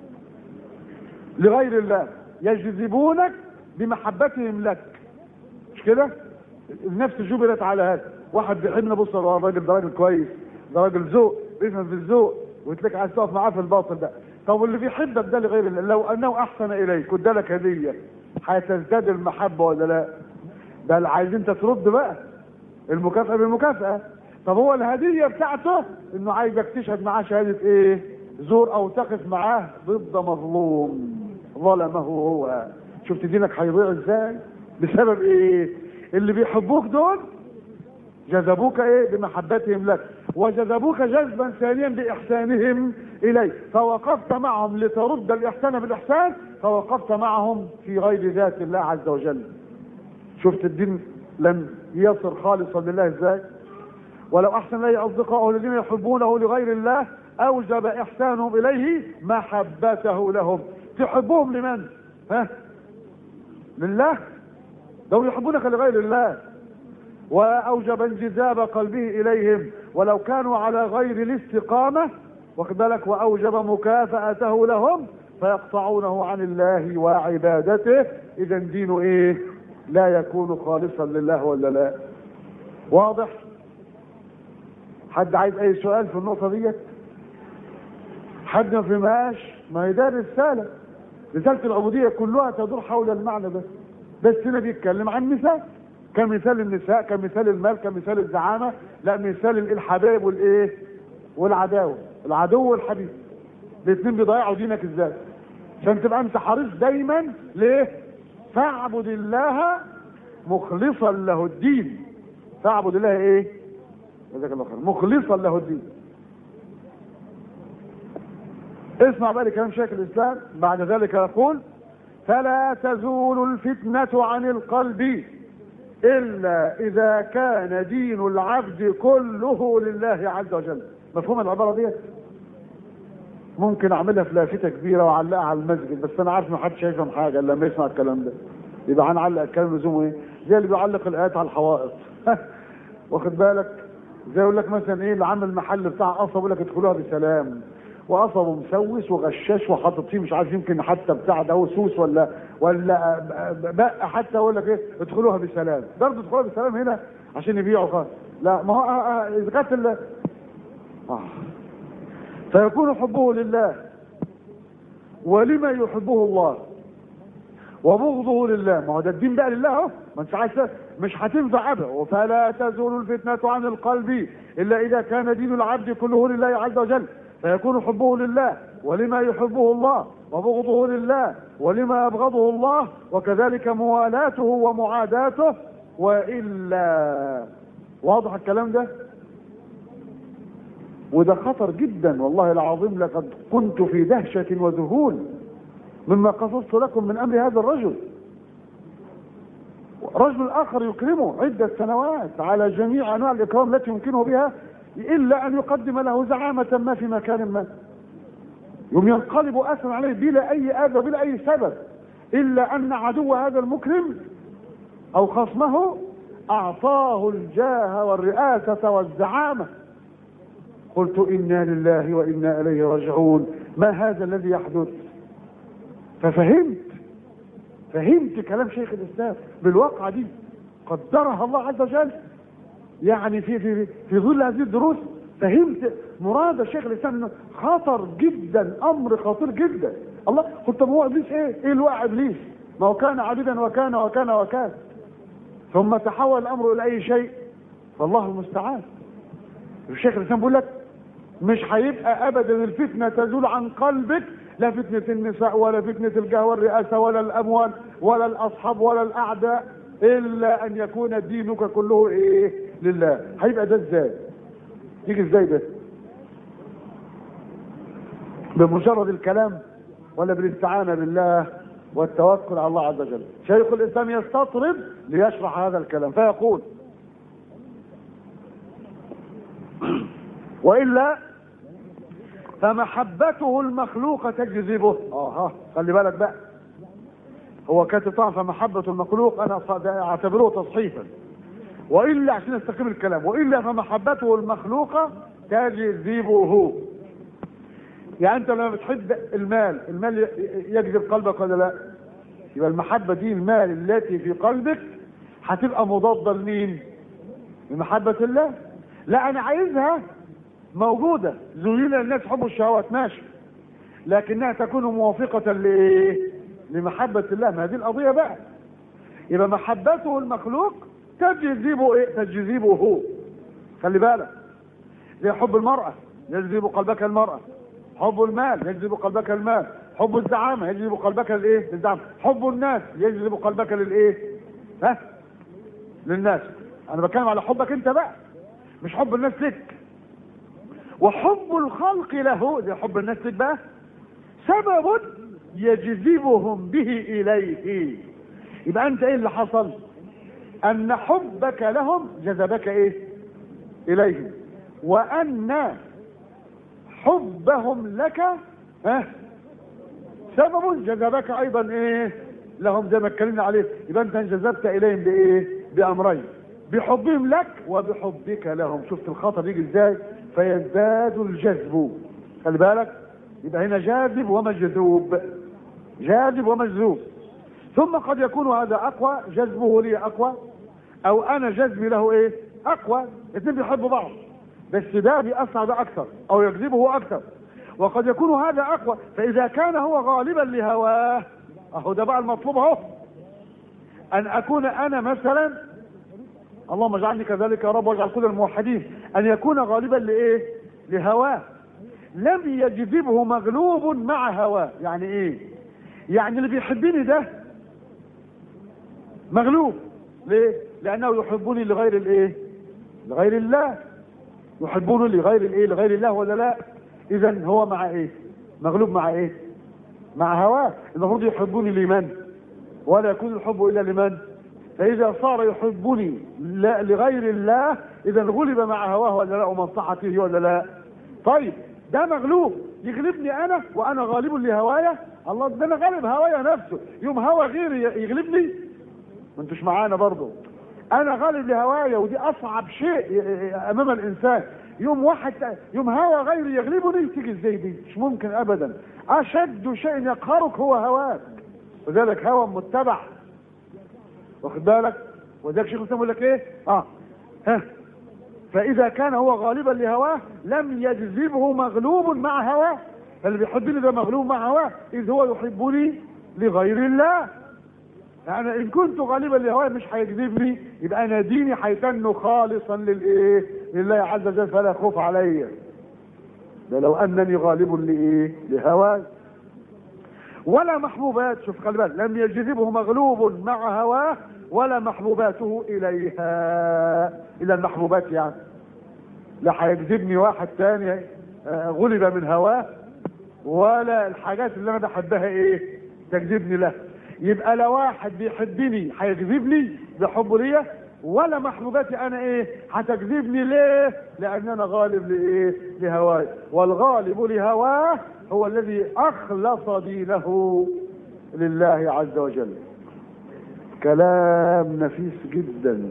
لغير الله يجذبونك بمحبتهم لك مش كده النفس جبلت على هذا واحد بيحبنا بص هو الراجل ده راجل كويس ده راجل ذوق بيفهم في الذوق وتلاقيك عايز تقف معاه في الباطل ده طب واللي بيحبك ده لغير الله لو انه احسن اليك وادالك هديه هتزداد المحبه ولا لا ده اللي عايز انت ترد بقى المكافاه بالمكافاه طب هو الهديه بتاعته انه عايزك تشهد معاه شهاده ايه زور او تقف معاه ضد مظلوم ظلمه هو شفت دينك هيضيع ازاي بسبب ايه اللي بيحبوك دول جذبوك ايه بمحبتهم لك وجذبوك جذبا ثانيا باحسانهم اليك فوقفت معهم لترد الاحسان بالاحسان فوقفت معهم في غير ذات الله عز وجل شفت الدين لم يصر خالصا لله ازاي ولو احسن اليه اصدقائه الذين يحبونه لغير الله اوجب احسانهم اليه محبته لهم تحبهم لمن ها لله لو يحبونك لغير الله واوجب انجذاب قلبه اليهم ولو كانوا على غير الاستقامه واخد بالك واوجب مكافاته لهم فيقطعونه عن الله وعبادته اذا دينه ايه لا يكون خالصا لله ولا لا واضح حد عايز اي سؤال في النقطه ديت حد ما فهمهاش ما هي ده الرساله رساله العبوديه كلها تدور حول المعنى ده بس هنا بيتكلم عن مثال كمثال النساء كمثال المال كمثال الزعامه لا مثال الحبايب والايه والعداوه العدو والحبيب الاثنين بيضيعوا دينك ازاي عشان تبقى انت حريص دايما ليه فاعبد الله مخلصا له الدين فاعبد الله ايه جزاك الله خير مخلصا له الدين اسمع بقى لكلام شيخ الاسلام بعد ذلك يقول فلا تزول الفتنة عن القلب إلا إذا كان دين العبد كله لله عز وجل مفهوم العبارة دي ممكن أعملها في لافتة كبيرة وأعلقها على المسجد بس أنا عارف إن محدش هيفهم حاجة إلا لما يسمع الكلام ده يبقى هنعلق الكلام لزومه إيه زي اللي بيعلق الآيات على الحوائط واخد بالك زي يقول لك مثلا إيه اللي عامل محل بتاع قصب يقول لك ادخلوها بسلام وقصب مسوس وغشاش وحاطط فيه مش عارف يمكن حتى بتاع ده سوس ولا ولا بقى حتى يقول لك ايه ادخلوها بسلام برضه ادخلوها بسلام هنا عشان يبيعوا خالص لا ما هو اذا كانت ال... آه. فيكون حبه لله ولما يحبه الله وبغضه لله ما هو ده الدين بقى لله اهو ما انت عايز مش هتنفع ابدا فلا تزول الفتنه عن القلب الا اذا كان دين العبد كله لله عز وجل فيكون حبه لله ولما يحبه الله وبغضه لله ولما يبغضه الله وكذلك موالاته ومعاداته والا واضح الكلام ده وده خطر جدا والله العظيم لقد كنت في دهشة وذهول مما قصصت لكم من امر هذا الرجل رجل اخر يكرمه عدة سنوات على جميع انواع الاكرام التي يمكنه بها الا ان يقدم له زعامة ما في مكان ما يوم ينقلب اسرا عليه بلا اي اذى بلا اي سبب الا ان عدو هذا المكرم او خصمه اعطاه الجاه والرئاسة والزعامة قلت انا لله وانا اليه راجعون ما هذا الذي يحدث ففهمت فهمت كلام شيخ الاسلام بالواقعة دي قدرها الله عز وجل يعني في في في ظل هذه الدروس فهمت مراد الشيخ الاسلام انه خطر جدا امر خطير جدا الله قلت طب هو ابليس ايه؟ ايه اللي وقع ابليس؟ ما هو كان عبيدا وكان وكان وكان ثم تحول الامر الى اي شيء فالله المستعان الشيخ الاسلام بيقول لك مش هيبقى ابدا الفتنه تزول عن قلبك لا فتنه النساء ولا فتنه الجاه والرئاسه ولا الاموال ولا الاصحاب ولا الاعداء الا ان يكون دينك كله ايه لله هيبقى ده ازاي يجي ازاي ده بمجرد الكلام ولا بالاستعانة بالله والتوكل على الله عز وجل شيخ الاسلام يستطرد ليشرح هذا الكلام فيقول والا فمحبته المخلوقة تجذبه اه خلي بالك بقى هو كاتب طبعا فمحبة المخلوق انا أص- ده اعتبره تصحيفا والا عشان استقيم الكلام والا فمحبته المخلوقة تجذبه يعني انت لما بتحب المال المال ي- يجذب قلبك ولا لا يبقى المحبة دي المال التي في قلبك هتبقى مضادة لمين لمحبة الله لا انا عايزها موجودة زين الناس حب الشهوات ماشي لكنها تكون موافقة لايه لمحبة الله ما هذه القضية بقى يبقى محبته المخلوق تجذبه ايه تجذبه هو خلي بالك زي حب المرأة يجذب قلبك المرأة حب المال يجذب قلبك المال حب الزعامة يجذب قلبك الايه الزعامة حب الناس يجذب قلبك للايه ها للناس انا بتكلم على حبك انت بقى مش حب الناس لك وحب الخلق له زي حب الناس لك بقى سبب يجذبهم به اليه يبقى انت ايه اللي حصل ان حبك لهم جذبك ايه اليهم وان حبهم لك ها سبب جذبك ايضا ايه لهم زي ما اتكلمنا عليه يبقى انت انجذبت اليهم بايه بامرين بحبهم لك وبحبك لهم شفت الخطر يجي ازاي فيزداد الجذب خلي بالك يبقى هنا جاذب ومجذوب جاذب ومجذوب ثم قد يكون هذا اقوى جذبه لي اقوى او انا جذبي له ايه اقوى الاثنين بيحبوا بعض بس ده بيأثر ده اكثر او يجذبه اكثر وقد يكون هذا اقوى فاذا كان هو غالبا لهواه اهو ده بقى المطلوب اهو ان اكون انا مثلا اللهم اجعلني كذلك يا رب واجعل كل الموحدين ان يكون غالبا لايه لهواه لم يجذبه مغلوب مع هواه يعني ايه يعني اللي بيحبني ده مغلوب ليه لانه يحبني لغير الايه لغير الله يحبون لغير الايه لغير الله ولا لا اذا هو مع ايه مغلوب مع ايه مع هواه المفروض يحبوني لمن ولا يكون الحب الا لمن فاذا صار يحبني لا لغير الله اذا غلب مع هواه ولا لا ومصلحته ولا لا طيب ده مغلوب يغلبني انا وانا غالب لهوايا الله ده انا غالب هوايا نفسه يوم هوى غيري يغلبني ما انتوش معانا برضه انا غالب لهوايا ودي اصعب شيء امام الانسان يوم واحد يوم هوى غيري يغلبني تيجي ازاي دي مش ممكن ابدا اشد شيء يقهرك هو هواك وذلك هوى متبع واخد بالك وذلك شيخ الاسلام يقول لك ايه اه ها فاذا كان هو غالبا لهواه لم يجذبه مغلوب مع هواه فاللي بيحبني ده مغلوب مع هواه اذ هو يحبني لغير الله يعني ان كنت غالبا لهواي مش هيجذبني يبقى انا ديني هيتن خالصا للايه لله عز وجل فلا خوف علي ده لو انني غالب لايه لهواي ولا محبوبات شوف خلي بالك لم يجذبه مغلوب مع هواه ولا محبوباته اليها الى المحبوبات يعني لا هيجذبني واحد تاني آه، غلب من هواه ولا الحاجات اللي انا بحبها ايه تجذبني له يبقى لا واحد بيحبني هيجذبني بحبه ليا ولا محبوباتي انا ايه هتجذبني ليه لان انا غالب لايه لهواي والغالب لهواه هو الذي اخلص دينه لله عز وجل كلام نفيس جدا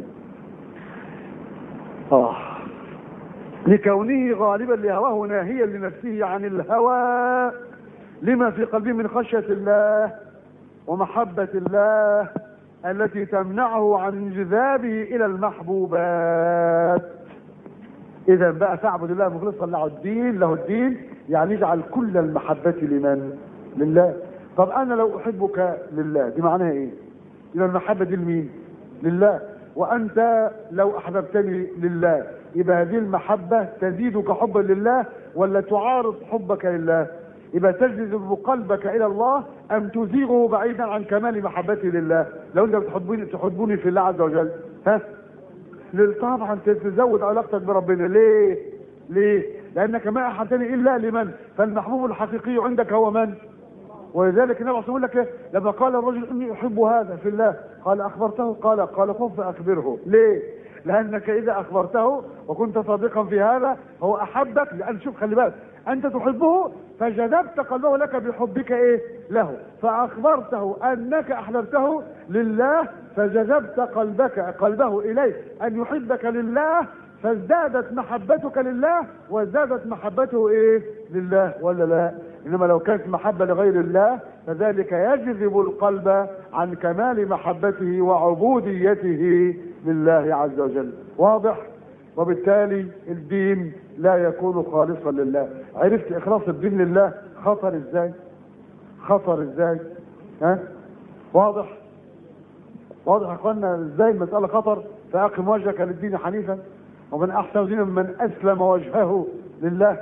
اه لكونه غالبا لهواه ناهيا لنفسه عن الهوى لما في قلبه من خشية الله ومحبة الله التي تمنعه عن انجذابه إلى المحبوبات إذا بقى فاعبد الله مخلصا له الدين له الدين يعني اجعل كل المحبة لمن؟ لله طب أنا لو أحبك لله دي معناها إيه؟ يبقى المحبة دي لمين؟ لله وأنت لو أحببتني لله يبقى هذه المحبة تزيدك حبا لله ولا تعارض حبك لله؟ يبقى تجذب قلبك الى الله ام تزيغه بعيدا عن كمال محبته لله لو انت بتحبوني تحبوني في الله عز وجل ها طبعا تزود علاقتك بربنا ليه ليه لانك ما احبتني الا لمن فالمحبوب الحقيقي عندك هو من ولذلك النبي صلى الله عليه وسلم لك لما قال الرجل اني احب هذا في الله قال اخبرته قال قال قم فاخبره ليه لانك اذا اخبرته وكنت صادقا في هذا هو احبك لان شوف خلي بالك انت تحبه فجذبت قلبه لك بحبك ايه له فاخبرته انك احببته لله فجذبت قلبك قلبه اليه ان يحبك لله فازدادت محبتك لله وازدادت محبته ايه لله ولا لا انما لو كانت محبه لغير الله فذلك يجذب القلب عن كمال محبته وعبوديته لله عز وجل واضح وبالتالي الدين لا يكون خالصا لله عرفت اخلاص الدين لله خطر ازاي خطر ازاي ها واضح واضح يا اخوانا ازاي المساله خطر فاقم وجهك للدين حنيفا ومن احسن دينا من اسلم وجهه لله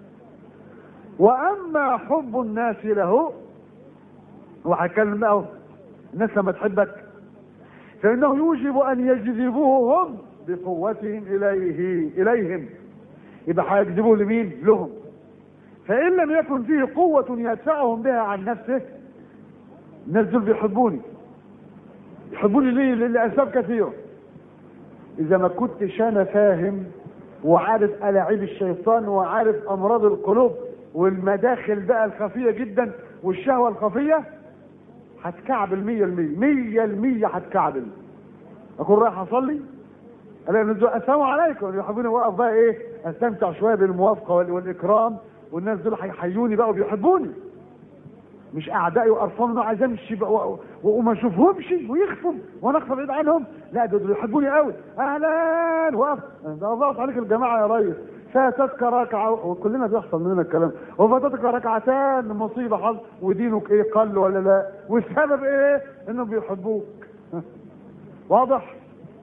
واما حب الناس له وهتكلم بقى الناس لما تحبك فانه يوجب ان يجذبوه هم بقوتهم اليه اليهم يبقى هيجذبوه لمين لهم فان لم يكن فيه قوه يدفعهم بها عن نفسه الناس دول بيحبوني يحبوني ليه لاسباب كثيره اذا ما كنتش انا فاهم وعارف الاعيب الشيطان وعارف امراض القلوب والمداخل بقى الخفيه جدا والشهوه الخفيه هتكعبل مية المية مية المية هتكعبل اكون رايح اصلي الاقي الناس دول السلام عليكم يحبوني واقف بقى ايه استمتع شويه بالموافقه وال- والاكرام والناس دول هيحيوني بقى وبيحبوني مش اعدائي وقرفان عايز امشي بقى و- و- وما اشوفهمش ويخفوا وانا اخفى بعيد عنهم لا دول يحبوني قوي اهلا وقف ده الله عليك الجماعه يا ريس فاتتك ركعه وكلنا بيحصل مننا الكلام وفاتتك ركعتان مصيبه حظ ودينك ايه قل ولا لا والسبب ايه انهم بيحبوك واضح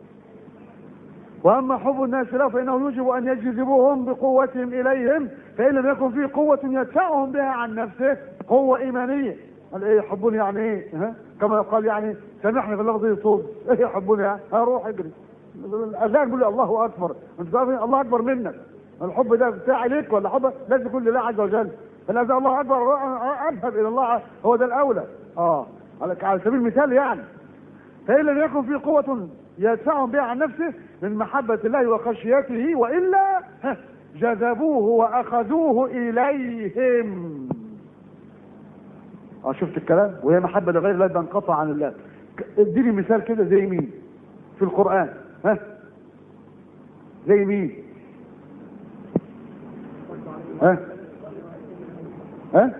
واما حب الناس له فانه يوجب ان يجذبوهم بقوتهم اليهم فان لم يكن فيه قوه يدفعهم بها عن نفسه قوه ايمانيه قال ايه يحبوني يعني ايه ها؟ كما يقال يعني سامحني في اللفظ يصوب ايه يحبوني يعني هروح اجري الاذان بيقول لي الله اكبر انت عارف إيه؟ الله اكبر منك الحب ده بتاعي ليك ولا حب لازم يكون لله عز وجل فالاذان الله اكبر أروح اذهب الى الله هو ده الاولى اه على على سبيل المثال يعني فإن لم يكن في قوة يدفعهم بها عن نفسه من محبة الله وخشيته وإلا ها، جذبوه وأخذوه إليهم اه شفت الكلام وهي محبة لغير الله تنقطع عن الله ك- اديني مثال كده زي مين في القرآن ها زي مين ها ها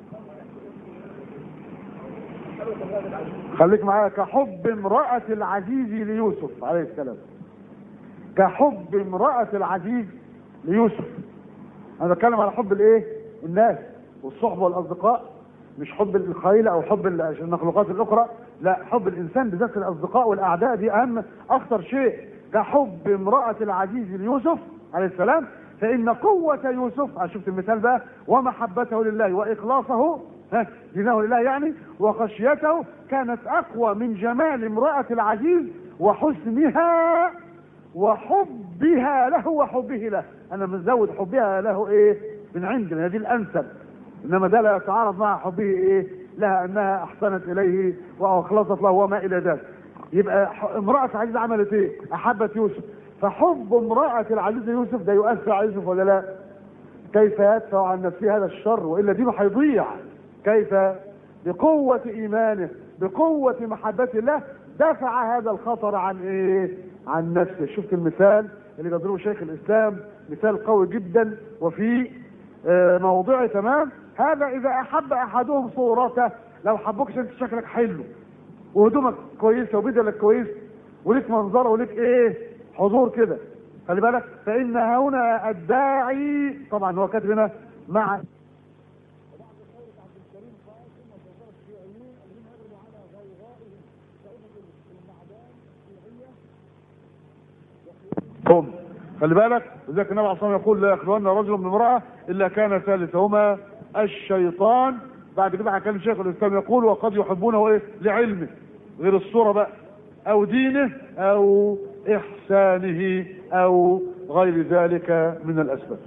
خليك معايا كحب امرأة العزيز ليوسف عليه السلام كحب امرأة العزيز ليوسف انا بتكلم على حب الايه الناس والصحبة والاصدقاء مش حب الخيل او حب ال- المخلوقات الاخرى لا حب الانسان بالذات الاصدقاء والاعداء دي اهم اخطر شيء كحب امرأة العزيز ليوسف عليه السلام فان قوة يوسف أنا شفت المثال بقى ومحبته لله واخلاصه ها دينه لله يعني وخشيته كانت اقوى من جمال امرأة العزيز وحسنها وحبها له وحبه له انا مزود حبها له ايه من عندنا دي الانسب انما ده لا يتعارض مع حبه ايه لها انها احسنت اليه واخلصت له وما الى ذلك يبقى ح- امرأة عزيز عملت ايه احبت يوسف فحب امرأة العزيز يوسف ده يؤثر على يوسف ولا لا كيف يدفع عن نفسه هذا الشر والا دينه هيضيع كيف بقوة ايمانه بقوة محبة الله دفع هذا الخطر عن ايه عن نفسه شفت المثال اللي بيضربه شيخ الاسلام مثال قوي جدا وفي آه، موضعه تمام هذا اذا احب احدهم صورته لو حبوكش انت شكلك حلو وهدومك كويسه وبدلك كويس وليك منظره وليك ايه حضور كده خلي بالك فان هنا الداعي طبعا هو كاتب هنا مع هم خلي بالك لذلك النبي عليه الصلاه والسلام يقول لا يخلون رجل من امراه الا كان ثالثهما الشيطان بعد كده هيكلم شيخ الاسلام يقول وقد يحبونه ايه لعلمه غير الصوره بقى او دينه او احسانه او غير ذلك من الاسباب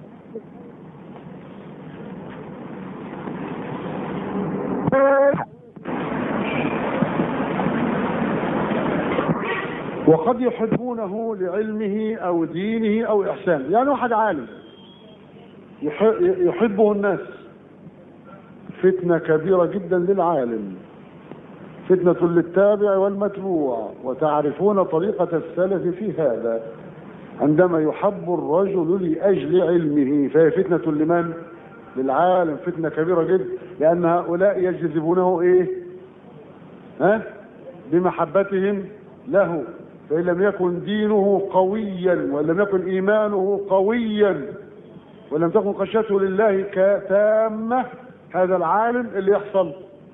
وقد يحبونه لعلمه او دينه او احسانه يعني واحد عالم يح- يحبه الناس فتنة كبيرة جدا للعالم فتنة للتابع والمتبوع وتعرفون طريقة السلف في هذا عندما يحب الرجل لأجل علمه فهي فتنة لمن؟ للعالم فتنة كبيرة جدا لأن هؤلاء يجذبونه إيه؟ ها؟ بمحبتهم له فإن لم يكن دينه قويا وإن لم يكن إيمانه قويا ولم تكن خشيته لله كتامة هذا العالم اللي يحصل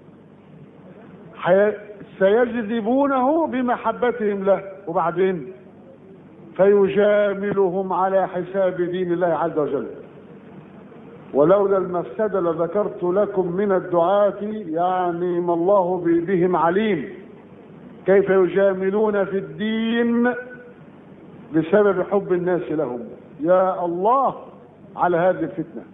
حي... سيجذبونه بمحبتهم له وبعدين فيجاملهم على حساب دين الله عز وجل ولولا المفسدة لذكرت لكم من الدعاة يعني ما الله ب- بهم عليم كيف يجاملون في الدين بسبب حب الناس لهم يا الله على هذه الفتنة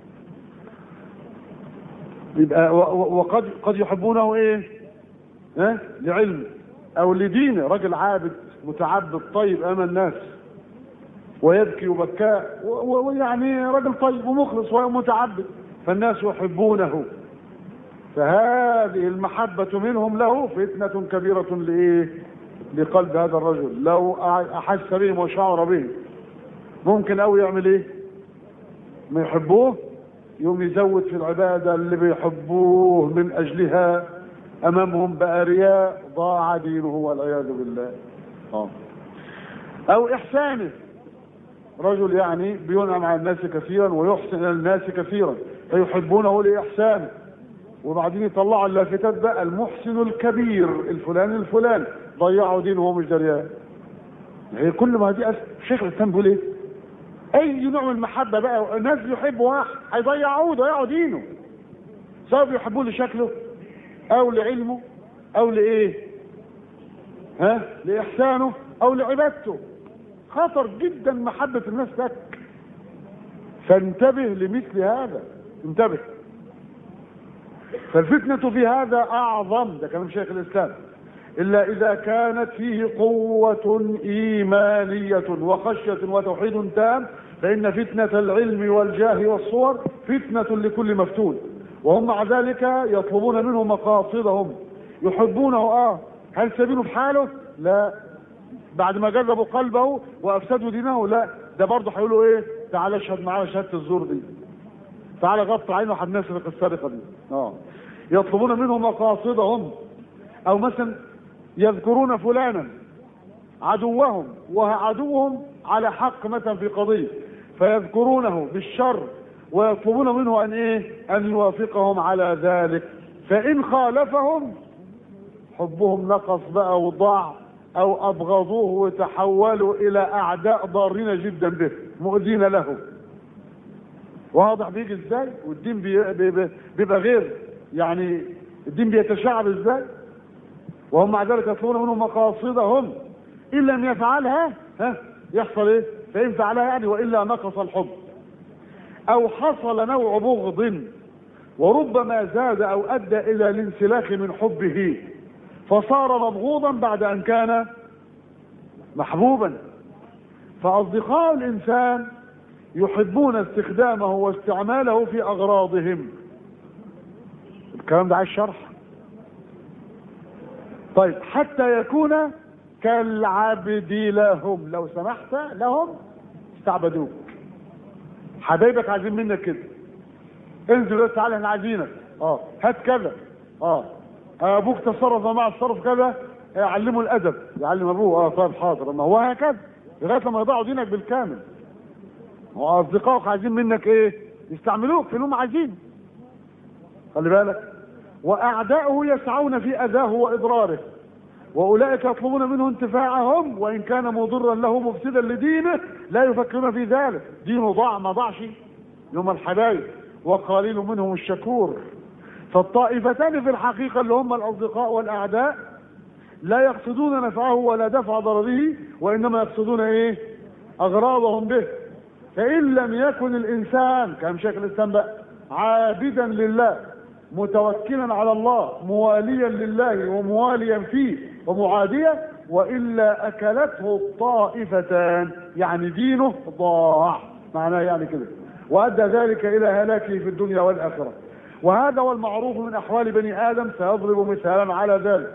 يبقى و- و- وقد قد يحبونه ايه ها لعلم او لدين رجل عابد متعبد طيب امام الناس ويبكي وبكاء و- و- ويعني رجل طيب ومخلص ومتعبد فالناس يحبونه فهذه المحبة منهم له فتنة كبيرة لإيه؟ لقلب هذا الرجل لو أحس بهم وشعر بهم ممكن أو يعمل إيه؟ ما يحبوه يوم يزود في العبادة اللي بيحبوه من أجلها أمامهم بقى رياء ضاع دينه والعياذ بالله آه. أو إحسانه رجل يعني بينعم على الناس كثيرا ويحسن إلى الناس كثيرا فيحبونه لإحسانه وبعدين يطلعوا اللافتات بقى المحسن الكبير الفلان الفلان ضيعوا دينه وهو مش دريان هي كل ما دي أس... شيخ الاسلام بيقول ايه؟ اي نوع من المحبه بقى الناس بيحبوا واحد هيضيعوه ضيعوا دينه سواء بيحبوه لشكله او لعلمه او لايه؟ ها؟ لاحسانه او لعبادته خطر جدا محبه الناس لك فانتبه لمثل هذا انتبه فالفتنة في هذا أعظم ده كلام شيخ الإسلام إلا إذا كانت فيه قوة إيمانية وخشية وتوحيد تام فإن فتنة العلم والجاه والصور فتنة لكل مفتون وهم مع ذلك يطلبون منه مقاصدهم يحبونه آه هل سبيله في حاله؟ لا بعد ما جذبوا قلبه وأفسدوا دينه لا ده برضه هيقولوا إيه؟ تعالى اشهد معانا شهادة الزور دي تعالى غطى عينه هنسرق السرقة دي اه يطلبون منه مقاصدهم او مثلا يذكرون فلانا عدوهم وعدوهم على حق مثلا في قضية فيذكرونه بالشر ويطلبون منه ان ايه ان يوافقهم على ذلك فان خالفهم حبهم نقص بقى وضاع او ابغضوه وتحولوا الى اعداء ضارين جدا به مؤذين له واضح بيجي ازاي والدين بي- بي- بي- بيبقى غير يعني الدين بيتشعب ازاي وهم مع ذلك يطلبون منهم مقاصدهم ان لم يفعلها ها يحصل ايه فان فعلها يعني والا نقص الحب او حصل نوع بغض وربما زاد او ادى الى الانسلاخ من حبه فصار مبغوضا بعد ان كان محبوبا فاصدقاء الانسان يحبون استخدامه واستعماله في اغراضهم الكلام ده عايز شرح طيب حتى يكون كالعبد لهم لو سمحت لهم استعبدوك حبايبك عايزين منك كده انزل دلوقتي تعالى احنا عايزينك اه هات كذا اه ابوك تصرف مع التصرف كذا يعلمه الادب يعلم ابوه اه طيب حاضر ما هو هكذا لغايه لما يضيعوا دينك بالكامل واصدقائك عايزين منك ايه يستعملوك في اللي هم عايزين خلي بالك واعداؤه يسعون في اذاه واضراره واولئك يطلبون منه انتفاعهم وان كان مضرا له مفسدا لدينه لا يفكرون في ذلك دينه ضاع ما ضاعش يوم الحبايب وقليل منهم الشكور فالطائفتان في الحقيقه اللي هم الاصدقاء والاعداء لا يقصدون نفعه ولا دفع ضرره وانما يقصدون ايه اغراضهم به فان لم يكن الانسان كلام شيخ الاسلام بقى عابدا لله متوكلا على الله مواليا لله ومواليا فيه ومعاديا والا اكلته الطائفتان يعني دينه ضاع معناه يعني كده وأدى ذلك إلى هلاكه في الدنيا والآخرة وهذا هو المعروف من أحوال بني آدم سيضرب مثالا على ذلك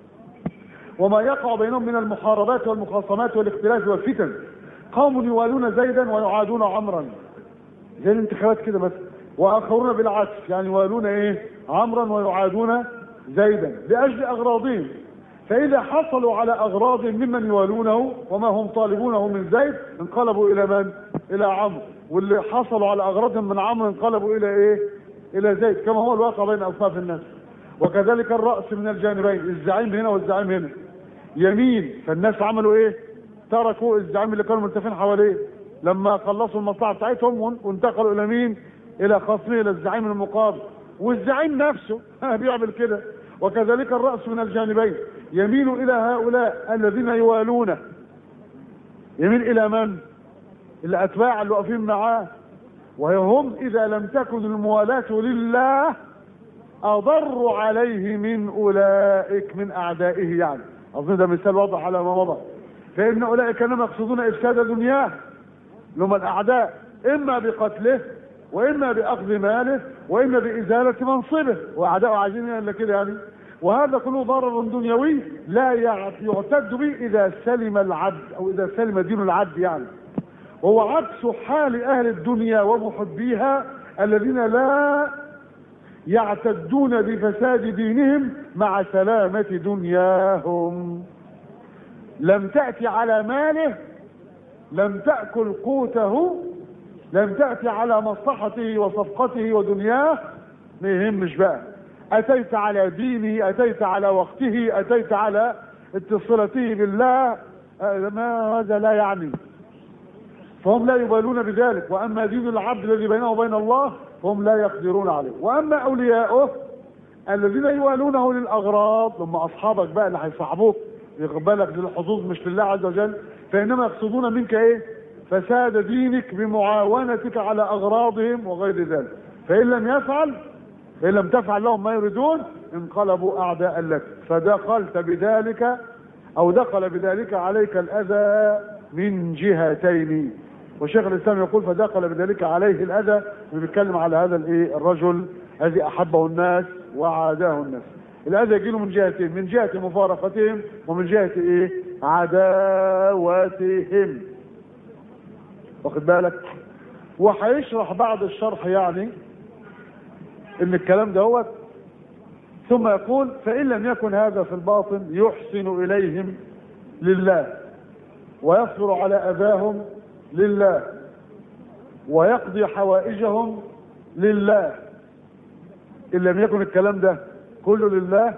وما يقع بينهم من المحاربات والمخاصمات والاختلاف والفتن قوم يوالون زيدا ويعادون عمرا زي الانتخابات كده بس واخرون بالعكس يعني يوالون ايه عمرا ويعادون زيدا لاجل اغراضهم فاذا حصلوا على اغراض ممن يوالونه وما هم طالبونه من زيد انقلبوا الى من الى عمرو واللي حصلوا على اغراضهم من عمرو انقلبوا الى ايه الى زيد كما هو الواقع بين اصناف الناس وكذلك الراس من الجانبين الزعيم هنا والزعيم هنا يمين فالناس عملوا ايه تركوا الزعيم اللي كانوا ملتفين حواليه لما خلصوا المصلحه بتاعتهم وانتقلوا الى مين الى خصمه الى الزعيم المقابل والزعيم نفسه بيعمل كده وكذلك الراس من الجانبين يميل الى هؤلاء الذين يوالونه يميل الى من الاتباع اللي واقفين معاه وهم اذا لم تكن الموالاه لله اضر عليه من اولئك من اعدائه يعني اظن ده مثال واضح على ما مضى فان اولئك انما يقصدون افساد دنياه لهم الاعداء اما بقتله واما باخذ ماله واما بازاله منصبه واعداؤه عايزين الا كده يعني وهذا كله ضرر دنيوي لا يعتد به اذا سلم العبد او اذا سلم دين العبد يعني وهو عكس حال اهل الدنيا ومحبيها الذين لا يعتدون بفساد دينهم مع سلامة دنياهم لم تأتي على ماله لم تأكل قوته لم تأتي على مصلحته وصفقته ودنياه ما يهمش بقى أتيت على دينه أتيت على وقته أتيت على اتصالته بالله ما هذا لا يعني فهم لا يبالون بذلك وأما دين العبد الذي بينه وبين الله فهم لا يقدرون عليه وأما أولياؤه الذين يوالونه للأغراض لما أصحابك بقى اللي هيصاحبوك يقبلك للحظوظ مش لله عز وجل فإنما يقصدون منك إيه فساد دينك بمعاونتك على أغراضهم وغير ذلك فإن لم يفعل فإن لم تفعل لهم ما يريدون انقلبوا أعداء لك فدخلت بذلك أو دخل بذلك عليك الأذى من جهتين وشيخ الإسلام يقول فدخل بذلك عليه الأذى وبيتكلم على هذا الإيه الرجل الذي أحبه الناس وعاداه الناس الأذى يجيله من جهتين من جهة مفارقتهم ومن جهة إيه عداوتهم واخد بالك وهيشرح بعد الشرح يعني ان الكلام دوت ثم يقول فان لم يكن هذا في الباطن يحسن اليهم لله ويصبر على اذاهم لله ويقضي حوائجهم لله ان لم يكن الكلام ده كله لله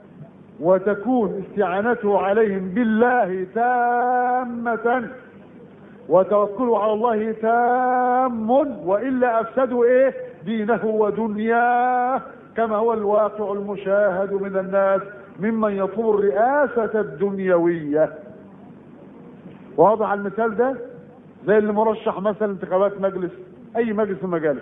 وتكون استعانته عليهم بالله تامه وتوكله على الله تام والا افسدوا ايه دينه ودنياه كما هو الواقع المشاهد من الناس ممن يطلب الرئاسة الدنيوية واضح المثال ده زي اللي مرشح مثلا انتخابات مجلس اي مجلس من المجالس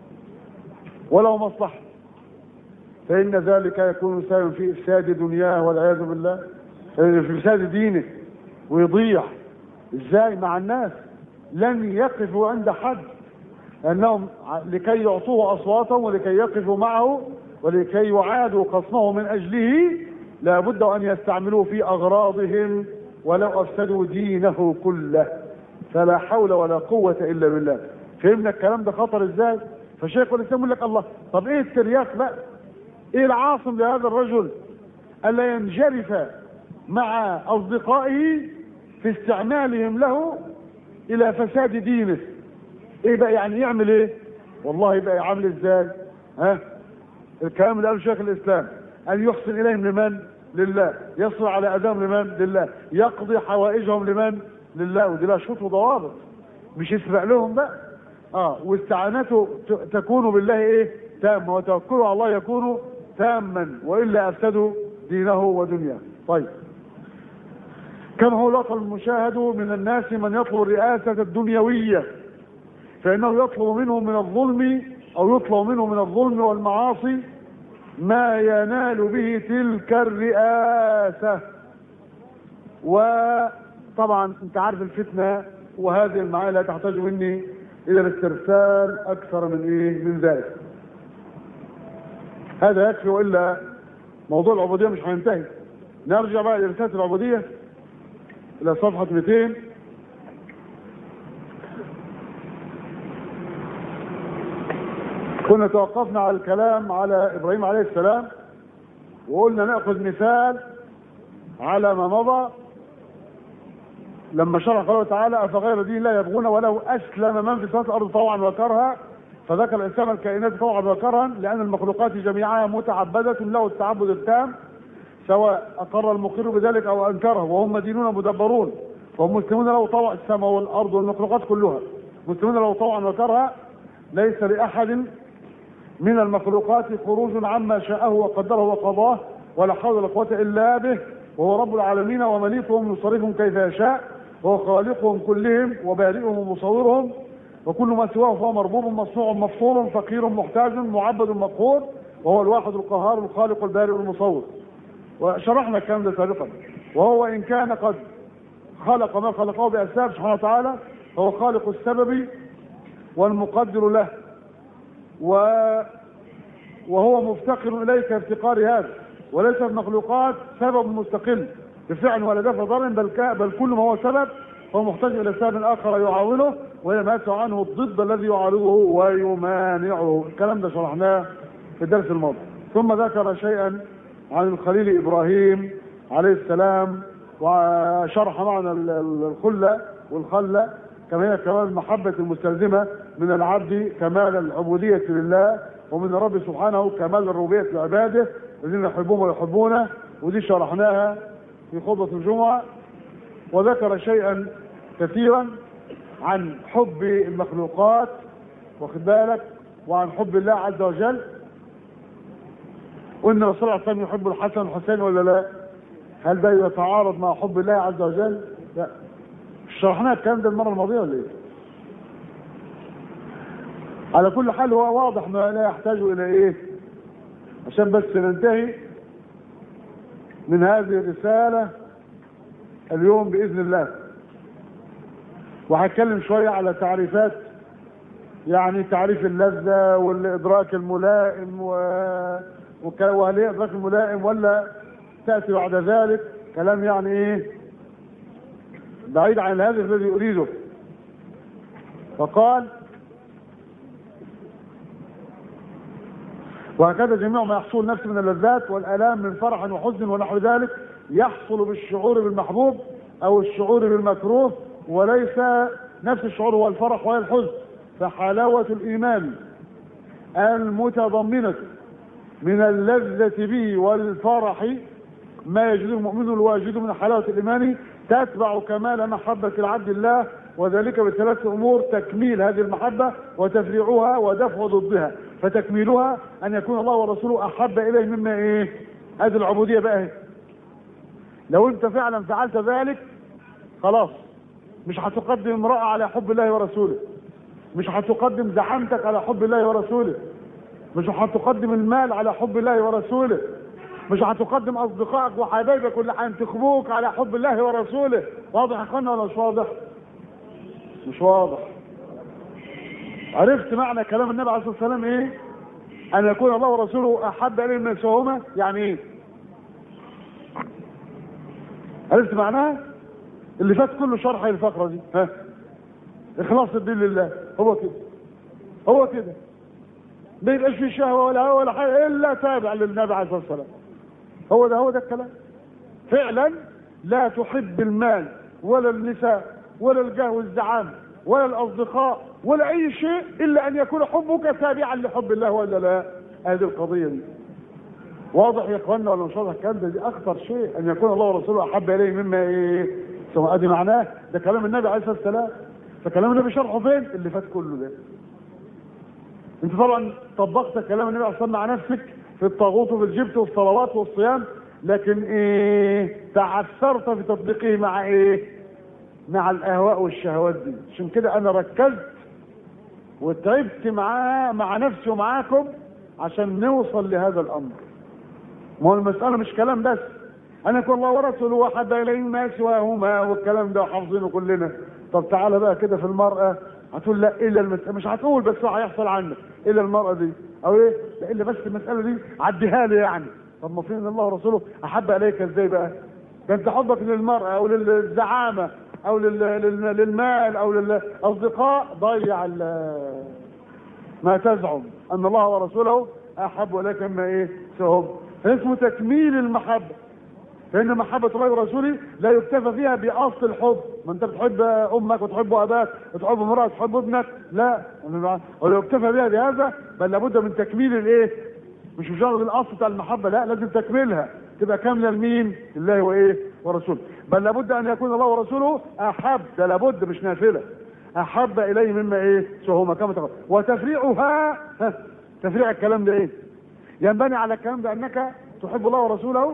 ولو مصلحة فإن ذلك يكون سببا في إفساد دنياه والعياذ بالله في إفساد دينه ويضيع ازاي مع الناس لن يقفوا عند حد انهم لكي يعطوه اصواتهم ولكي يقفوا معه ولكي يعادوا خصمه من اجله لابد ان يستعملوه في اغراضهم ولو افسدوا دينه كله فلا حول ولا قوة الا بالله فهمنا الكلام ده خطر ازاي فشيخ الاسلام يقول لك الله طب ايه الترياق بقى ايه العاصم لهذا الرجل الا ينجرف مع اصدقائه في استعمالهم له الى فساد دينه ايه بقى يعني يعمل ايه والله بقى يعمل ازاي ها الكلام اللي قاله شيخ الاسلام ان يحسن اليهم لمن لله يصل على اذاهم لمن لله يقضي حوائجهم لمن لله ودي لها شروط وضوابط مش يسرق لهم بقى اه واستعانته تكون بالله ايه تامه وتوكله على الله يكون تاما والا افسدوا دينه ودنياه طيب كما هو الوطن المشاهد من الناس من يطلب الرئاسة الدنيوية فإنه يطلب منهم من الظلم أو يطلب منهم من الظلم والمعاصي ما ينال به تلك الرئاسة وطبعا انت عارف الفتنة وهذه المعاني لا تحتاج مني الى الاسترسال اكثر من ايه من ذلك هذا يكفي والا موضوع العبوديه مش هينتهي نرجع بقى الى رساله العبوديه الى صفحه 200 كنا توقفنا على الكلام على ابراهيم عليه السلام وقلنا ناخذ مثال على ما مضى لما شرح قوله تعالى افغير دين الله يبغون ولو اسلم من في السماوات والارض طوعا وكرها فذكر الانسان الكائنات طوعا وكرها لان المخلوقات جميعها متعبده له التعبد التام سواء اقر المقر بذلك او انكره وهم مدينون مدبرون وهم مسلمون له طوع السماء والارض والمخلوقات كلها مسلمون له طوعا وكرها ليس لاحد من المخلوقات خروج عما شاءه وقدره وقضاه ولا حول ولا قوه الا به وهو رب العالمين ومليكهم يصرفهم كيف يشاء وهو خالقهم كلهم وبارئهم ومصورهم وكل ما سواه فهو مربوب مصنوع مفطور فقير محتاج معبد مقهور وهو الواحد القهار الخالق البارئ المصور وشرحنا الكلام ده سابقا وهو ان كان قد خلق ما خلقه باسباب سبحانه وتعالى فهو خالق السبب والمقدر له و وهو مفتقر اليك افتقار هذا وليس المخلوقات سبب مستقل بفعل ولا دفع ضر بل بل كل ما هو سبب فهو محتاج الى سبب اخر يعاونه ويمات عنه الضد الذي يعارضه ويمانعه الكلام ده شرحناه في الدرس الماضي ثم ذكر شيئا عن الخليل ابراهيم عليه السلام وشرح معنى الخله والخله كما هي كمال المحبة المستلزمة من العبد كمال العبودية لله ومن الرب سبحانه كمال الربوبية لعباده الذين يحبون ويحبونه ودي شرحناها في خطبة الجمعة وذكر شيئا كثيرا عن حب المخلوقات واخد بالك وعن حب الله عز وجل وان الرسول صلى الله عليه وسلم يحب الحسن والحسين ولا لا؟ هل ده يتعارض مع حب الله عز وجل؟ لا شرحناها الكلام ده المره الماضيه ولا ايه؟ على كل حال هو واضح ما لا يحتاج الى ايه؟ عشان بس ننتهي من هذه الرساله اليوم باذن الله وهتكلم شويه على تعريفات يعني تعريف اللذه والادراك الملائم و... وك... وهل هي ادراك الملائم ولا تاتي بعد ذلك كلام يعني ايه بعيد عن الهدف الذي اريده فقال وهكذا جميع ما يحصل نفس من اللذات والالام من فرح وحزن ونحو ذلك يحصل بالشعور بالمحبوب او الشعور بالمكروه وليس نفس الشعور هو الفرح ولا الحزن فحلاوة الإيمان المتضمنة من اللذة به والفرح ما يجد المؤمن الواجد من حلاوة الإيمان تتبع كمال محبة العبد الله وذلك بثلاث أمور تكميل هذه المحبة وتفريعها ودفع ضدها فتكميلها أن يكون الله ورسوله أحب إليه مما إيه هذه العبودية بقى إيه؟ لو أنت فعلا فعلت ذلك خلاص مش هتقدم امرأة على حب الله ورسوله مش هتقدم زعامتك على حب الله ورسوله مش هتقدم المال على حب الله ورسوله مش هتقدم اصدقائك وحبايبك اللي هينتخبوك على حب الله ورسوله واضح يا اخوانا ولا مش واضح مش واضح عرفت معنى كلام النبي عليه الصلاه والسلام ايه ان يكون الله ورسوله احب اليه من سواهما يعني ايه عرفت معناها اللي فات كله شرح الفقره دي ها اخلاص الدين لله هو كده هو كده ما يبقاش في شهوه ولا هوى ولا حاجه الا تابع للنبي عليه الصلاه والسلام هو ده هو ده الكلام فعلا لا تحب المال ولا النساء ولا الجاه والزعام ولا الاصدقاء ولا اي شيء الا ان يكون حبك تابعا لحب الله ولا لا هذه القضيه دي واضح يا اخوانا ولا مش واضح الكلام ده دي اخطر شيء ان يكون الله ورسوله احب اليه مما ايه سواء ادي معناه ده كلام النبي عليه الصلاه والسلام فكلام النبي شرحه فين اللي فات كله ده انت طبعا طبقت كلام النبي عليه الصلاه والسلام مع نفسك في الطاغوت وفي الجبت والصلوات والصيام لكن ايه تعثرت في تطبيقه مع ايه مع الاهواء والشهوات دي عشان كده انا ركزت وتعبت معاه مع نفسي ومعاكم عشان نوصل لهذا الامر ما هو المساله مش كلام بس انا يكون الله ورسوله واحد اليه ما سواهما والكلام ده حافظينه كلنا طب تعالى بقى كده في المراه هتقول لا الا المسألة مش هتقول بس هو هيحصل عنك الا المرأة دي او ايه لا الا بس المسألة دي عديها لي يعني طب ما فين الله ورسوله احب اليك ازاي بقى ده انت حبك للمرأة او للزعامة او لل... لل... للمال او للاصدقاء ضيع ال... ما تزعم ان الله ورسوله احب اليك مما ايه سهم فاسمه تكميل المحبه فان محبه الله ورسوله لا يكتفى فيها باصل الحب ما انت بتحب امك وتحب اباك وتحب امراه تحب ابنك لا ولو يكتفى بها بهذا بل لابد من تكميل الايه مش مجرد الاصل بتاع المحبه لا لازم تكملها تبقى كامله لمين لله وايه ورسوله بل لابد ان يكون الله ورسوله احب ده لابد مش نافله احب اليه مما ايه سهوما كما تقول وتفريعها ها تفريع الكلام ده ايه ينبني على الكلام ده انك تحب الله ورسوله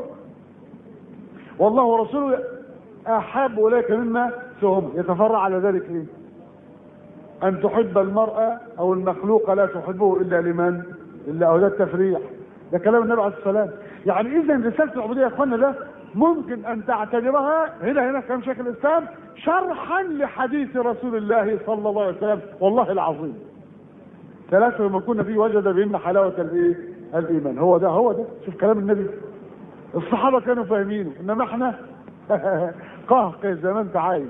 والله ورسوله احب اليك مما سهوما يتفرع على ذلك ايه ان تحب المرأة او المخلوق لا تحبه الا لمن الا او ده التفريع ده كلام النبي عليه السلام يعني اذا رسالة العبودية يا اخوانا ده ممكن ان تعتبرها هنا هنا كلام شيخ الاسلام شرحا لحديث رسول الله صلى الله عليه وسلم والله العظيم ثلاثة لما كنا فيه وجد بهن حلاوة الايه الايمان هو ده هو ده شوف كلام النبي الصحابة كانوا فاهمينه انما احنا قهقه زي ما انت عايز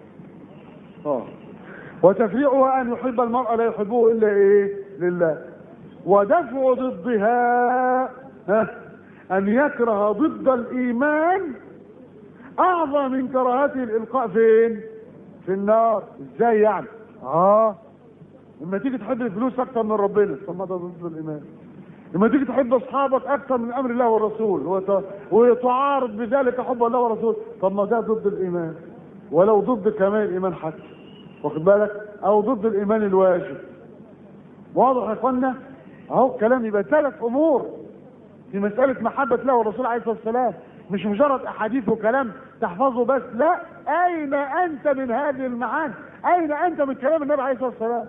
اه وتفريعها ان يحب المرء لا يحبه الا ايه لله ودفع ضدها ها ان يكره ضد الايمان اعظم من كراهته الالقاء فين في النار ازاي يعني اه لما تيجي تحب الفلوس اكتر من ربنا طب ما ده ضد الايمان لما تيجي تحب اصحابك اكثر من امر الله والرسول وت... وتعارض بذلك حب الله والرسول طب ما ده ضد الايمان ولو ضد كمال الايمان حتى واخد بالك او ضد الايمان الواجب واضح يا اخوانا اهو الكلام يبقى ثلاث امور في مساله محبه الله والرسول عليه الصلاه والسلام مش مجرد احاديث وكلام تحفظه بس لا اين انت من هذه المعاني اين انت من كلام النبي عليه الصلاه والسلام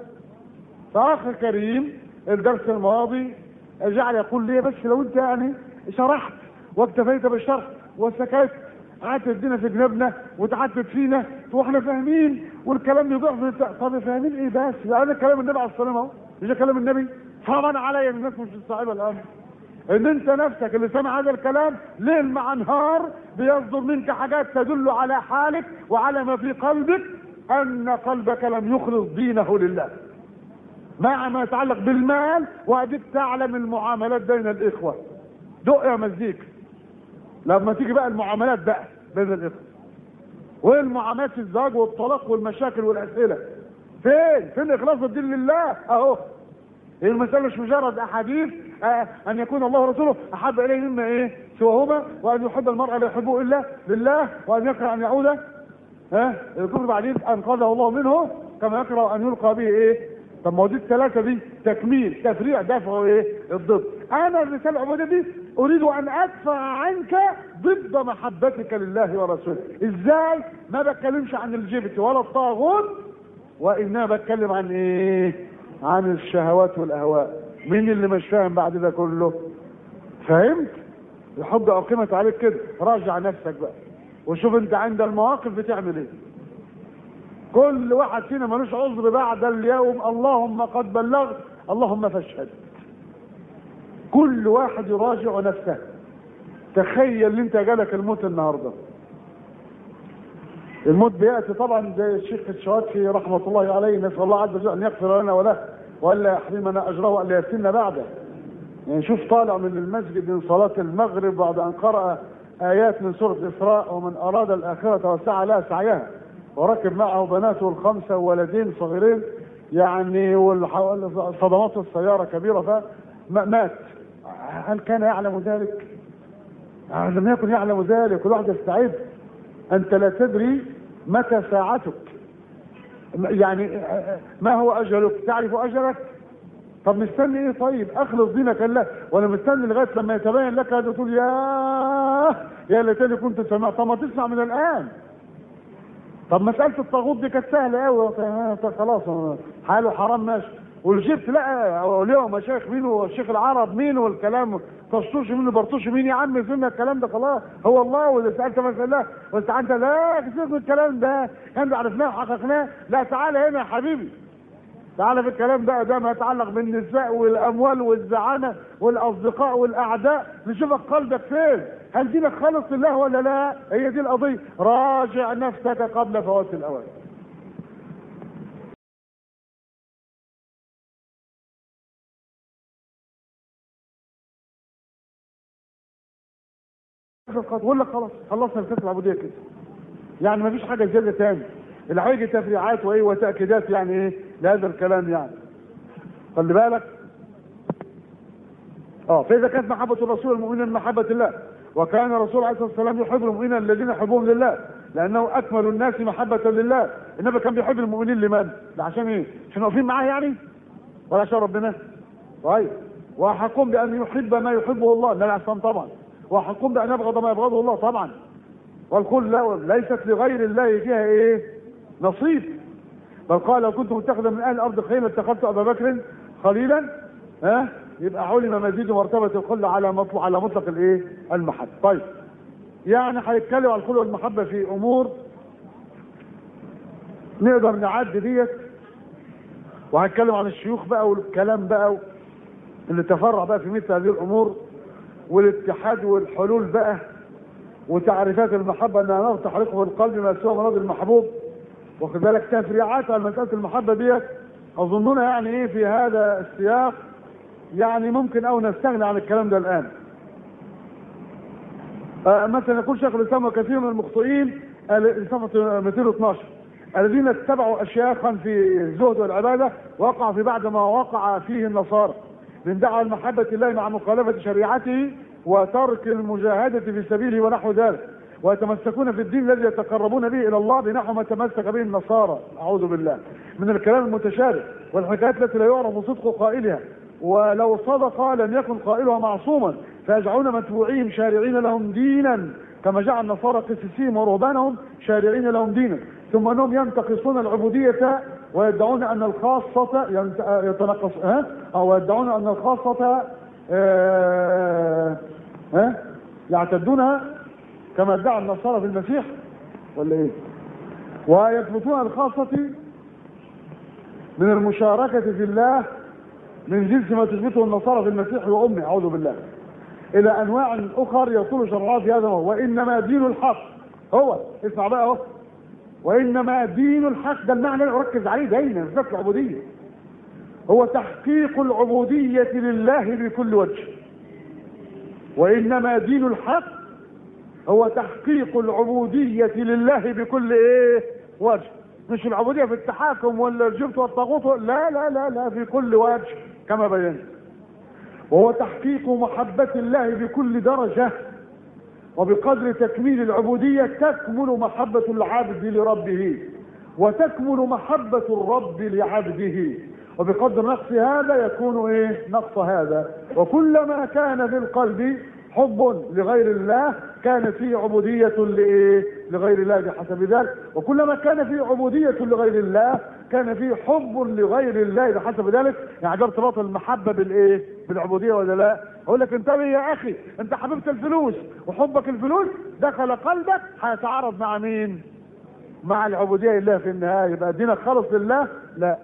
فاخ كريم الدرس الماضي جعل يقول لي بس لو انت يعني شرحت واكتفيت بالشرح وسكت قعدت تدينا في جنبنا وتعتت فينا واحنا فاهمين والكلام يضيع في طب فاهمين ايه بس يعني كلام النبي عليه الصلاه والسلام اهو مش كلام النبي صعبان عليا الناس مش مستوعبه الامر ان انت نفسك اللي سمع هذا الكلام ليل مع نهار بيصدر منك حاجات تدل على حالك وعلى ما في قلبك ان قلبك لم يخلص دينه لله مع ما يتعلق بالمال واديك تعلم المعاملات بين الاخوه دق يا مزيك لما تيجي بقى المعاملات بقى بين الاخوه والمعاملات في الزواج والطلاق والمشاكل والاسئله فين فين اخلاص الدين لله اهو المسألة مش مجرد أحاديث آه أن يكون الله ورسوله أحب إليه مما إيه سواهما وأن يحب المرء لا يحبه إلا لله وأن يكره أن يعود ها آه الكفر بعدين أنقذه الله منه كما يكره أن يلقى به إيه طب ما هو دي الثلاثة دي تكميل تفريع دفع إيه الضد أنا الرسالة العبودية دي أريد أن أدفع عنك ضد محبتك لله ورسوله إزاي ما بتكلمش عن الجبت ولا الطاغوت وإنما بتكلم عن إيه عن الشهوات والاهواء مين اللي مش فاهم بعد ده كله فهمت الحب اقيمت عليك كده راجع نفسك بقى وشوف انت عند المواقف بتعمل ايه كل واحد فينا ملوش عذر بعد اليوم اللهم قد بلغت اللهم فاشهد كل واحد يراجع نفسه تخيل ان انت جالك الموت النهارده الموت بياتي طبعا زي الشيخ الشواتفي رحمه الله عليه نسال الله عز وجل ان يغفر لنا وله والا يحرمنا اجره والا يفتنا بعده يعني شوف طالع من المسجد من صلاه المغرب بعد ان قرأ ايات من سوره اسراء ومن اراد الاخره وسعى لها سعيها وركب معه بناته الخمسه وولدين صغيرين يعني صدمات السياره كبيره فمات هل كان يعلم ذلك؟ لم يكن يعلم ذلك والواحد يستعد انت لا تدري متى ساعتك يعني ما هو اجلك تعرف اجلك طب مستني ايه طيب اخلص دينك لله وانا مستني لغايه لما يتبين لك هذا تقول يا يا ليتني كنت سمعت طب ما تسمع من الان طب مساله الطاغوت دي كانت سهله قوي خلاص حاله حرام ماشي والجبت لا اليوم مشايخ مين والشيخ العرب مين والكلام طشطوش مين وبرطوش مين يا عم فين الكلام ده خلاص هو الله واذا سالت مساله واستعنت لا كتير من الكلام ده كان عرفناه وحققناه لا تعالى هنا يا حبيبي تعالى في الكلام بقى ده ما يتعلق بالنساء والاموال والزعانه والاصدقاء والاعداء نشوفك قلبك فين هل دينك خالص لله ولا لا هي دي القضيه راجع نفسك قبل فوات الاوان ولا خلاص خلصنا رساله العبوديه كده يعني ما فيش حاجه زياده تاني اللي هيجي تفريعات وايه وتاكيدات يعني ايه لهذا الكلام يعني خلي بالك اه فاذا كانت محبه الرسول المؤمنين من محبه الله وكان الرسول عليه الصلاه والسلام يحب المؤمنين الذين يحبهم لله لانه اكمل الناس محبه لله انما كان بيحب المؤمنين لمن؟ لا عشان ايه؟ عشان واقفين معاه يعني؟ ولا عشان ربنا؟ طيب واحقهم بان يحب ما يحبه الله النبي عليه الصلاه طبعا واحقهم بان يبغض ما يبغضه الله طبعا والكل لا ليست لغير الله فيها ايه؟ نصيب بل قال لو كنت متخذا من اهل الارض خليلا اتخذت ابا بكر خليلا ها يبقى علم مزيد مرتبه الخل على مطلق على مطلق الايه؟ المحبه. طيب يعني هيتكلم عن الخلق والمحبه في امور نقدر نعدي ديت وهنتكلم عن الشيوخ بقى والكلام بقى اللي تفرع بقى في مثل هذه الامور والاتحاد والحلول بقى وتعريفات المحبه انها نار تحرقه في القلب ما سوى مراد المحبوب واخد بالك تفريعات على مساله المحبه ديت اظننا يعني ايه في هذا السياق يعني ممكن او نستغني عن الكلام ده الان آه مثلا يقول شيخ الاسلام وكثير من المخطئين صفحه 212 الذين اتبعوا اشياخا في الزهد والعباده وقع في بعد ما وقع فيه النصارى من دعوى المحبه الله مع مخالفه شريعته وترك المجاهده في سبيله ونحو ذلك ويتمسكون في الدين الذي يتقربون به الى الله بنحو ما تمسك به النصارى اعوذ بالله من الكلام المتشابه والحكايات التي لا يعرف صدق قائلها ولو صدق لم يكن قائلها معصوما فيجعلون متبوعيهم شارعين لهم دينا كما جعل النصارى قسيسيهم ورهبانهم شارعين لهم دينا ثم انهم ينتقصون العبوديه ويدعون ان الخاصه يتنقص ها او يدعون ان الخاصه ها ها يعتدونها كما ادعى النصارى في المسيح ولا ايه ويثبتون الخاصة من المشاركة في الله من جنس ما تثبته النصارى في المسيح وامه اعوذ بالله الى انواع اخر يطول شرعها في هذا وانما دين الحق هو اسمع بقى اهو وانما دين الحق ده المعنى اللي اركز عليه دايما في العبوديه هو تحقيق العبوديه لله بكل وجه وانما دين الحق هو تحقيق العبودية لله بكل ايه وجه مش العبودية في التحاكم ولا الجبت والطاغوت لا لا لا لا في كل وجه كما بينا وهو تحقيق محبة الله بكل درجة وبقدر تكميل العبودية تكمل محبة العبد لربه وتكمل محبة الرب لعبده وبقدر نقص هذا يكون ايه نقص هذا وكلما كان في القلب حب لغير الله كان فيه عبودية لإيه؟ لغير الله بحسب ذلك وكلما كان فيه عبودية لغير الله كان فيه حب لغير الله بحسب ذلك يعني ده ارتباط المحبة بالإيه؟ بالعبودية ولا لا؟ أقول لك انتبه يا أخي أنت حبيبت الفلوس وحبك الفلوس دخل قلبك هيتعارض مع مين؟ مع العبودية لله في النهاية يبقى دينك خالص لله؟ لا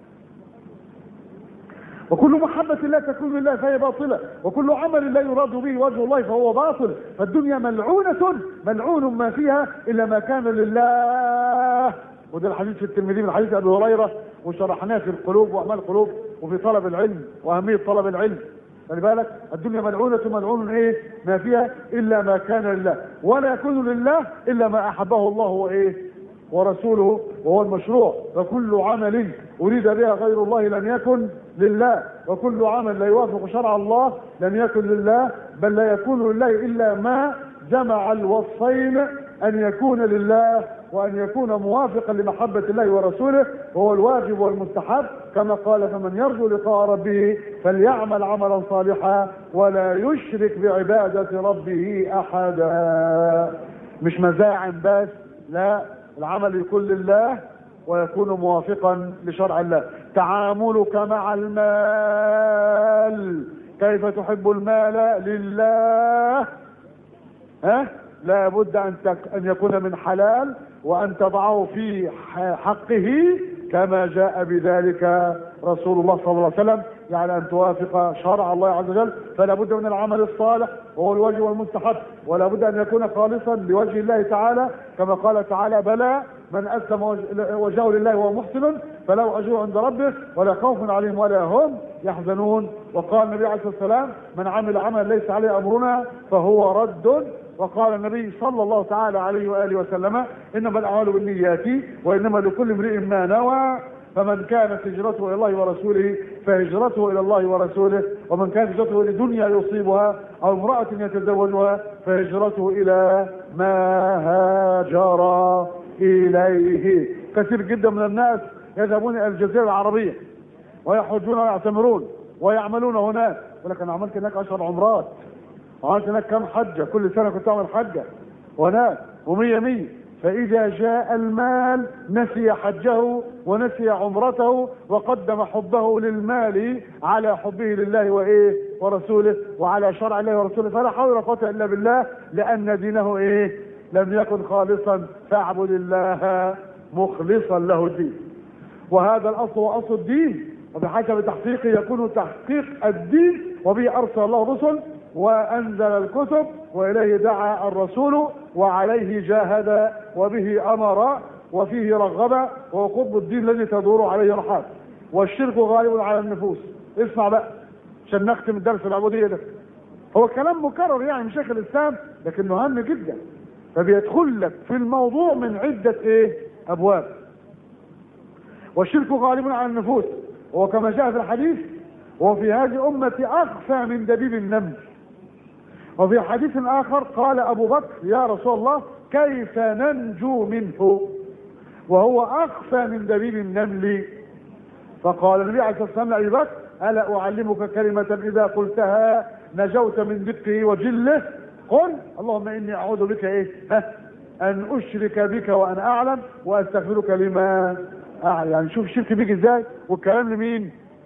وكل محبة لا تكون لله فهي باطلة وكل عمل لا يراد به وجه الله فهو باطل فالدنيا ملعونة ملعون ما فيها إلا ما كان لله وده الحديث في الترمذي من حديث أبي هريرة وشرحناه في القلوب وأعمال القلوب وفي طلب العلم وأهمية طلب العلم خلي بالك الدنيا ملعونة ملعون ايه ما فيها الا ما كان لله ولا يكون لله الا ما احبه الله وايه ورسوله وهو المشروع فكل عمل اريد بها غير الله لم يكن لله وكل عمل لا يوافق شرع الله لم يكن لله بل لا يكون لله الا ما جمع الوصفين ان يكون لله وان يكون موافقا لمحبه الله ورسوله وهو الواجب والمستحب كما قال فمن يرجو لقاء ربه فليعمل عملا صالحا ولا يشرك بعباده ربه احدا مش مزاعم بس لا العمل يكون لله ويكون موافقا لشرع الله تعاملك مع المال كيف تحب المال لله ها لا بد ان تك... ان يكون من حلال وان تضعه في حقه كما جاء بذلك رسول الله صلى الله عليه وسلم يعني ان توافق شرع الله عز وجل فلا بد من العمل الصالح وهو الواجب والمستحب ولا بد ان يكون خالصا لوجه الله تعالى كما قال تعالى بلى من اسلم وجه- وجهه لله وهو محسن فله اجر عند ربه ولا خوف عليهم ولا هم يحزنون وقال النبي عليه الصلاه والسلام من عمل عملا ليس عليه امرنا فهو رد وقال النبي صلى الله تعالى عليه واله وسلم انما الاعمال بالنيات وانما لكل امرئ ما نوى فمن كانت هجرته الى الله ورسوله فهجرته الى الله ورسوله ومن كانت هجرته لدنيا يصيبها او امراه يتزوجها فهجرته الى ما هاجر اليه كثير جدا من الناس يذهبون الى الجزيره العربيه ويحجون ويعتمرون ويعملون هناك ولكن انا عملت هناك عشر عمرات وعملت هناك كم حجه كل سنه كنت اعمل حجه هناك ومية مية فإذا جاء المال نسي حجه ونسي عمرته وقدم حبه للمال على حبه لله وإيه ورسوله وعلى شرع الله ورسوله فلا حول ولا قوة إلا بالله لأن دينه إيه لم يكن خالصا فاعبد الله مخلصا له الدين وهذا الأصل هو أصل الدين وبحسب تحقيقه يكون تحقيق الدين وبه أرسل الله الرسل وأنزل الكتب وإليه دعا الرسول وعليه جاهد وبه أمر وفيه رغب وهو قطب الدين الذي تدور عليه الرحال والشرك غالب على النفوس اسمع بقى عشان نختم الدرس العبودية ده هو كلام مكرر يعني من شيخ الإسلام لكنه هام جدا فبيدخل لك في الموضوع من عدة ايه أبواب والشرك غالب على النفوس وكما جاء في الحديث وفي هذه أمتي أخفى من دبيب النمل وفي حديث آخر قال أبو بكر يا رسول الله كيف ننجو منه وهو أخفى من دبيب النمل فقال النبي عليه الصلاة والسلام لأبي بكر ألا أعلمك كلمة إذا قلتها نجوت من دقه وجله قل اللهم إني أعوذ بك إيه ها أن أشرك بك وأنا أعلم وأستغفرك لما أعلم يعني شوف الشرك بيك إزاي والكلام لمين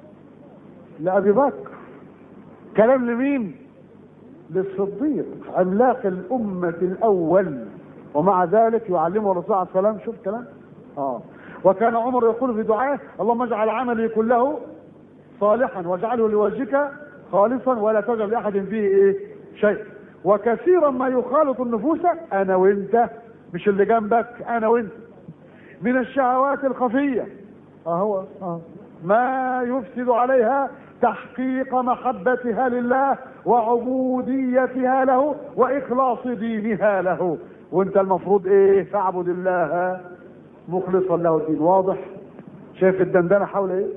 لأبي بكر كلام لمين للصديق عملاق الأمة الأول ومع ذلك يعلمه الرسول عليه الصلاة والسلام شوف كلام اه وكان عمر يقول في دعائه اللهم اجعل عملي كله صالحا واجعله لوجهك خالصا ولا تجعل لاحد فيه ايه شيء وكثيرا ما يخالط النفوس انا وانت مش اللي جنبك انا وانت من الشهوات الخفيه اهو اه ما يفسد عليها تحقيق محبتها لله وعبوديتها له واخلاص دينها له وانت المفروض ايه فاعبد الله مخلصا له الدين واضح شايف الدندنه حول ايه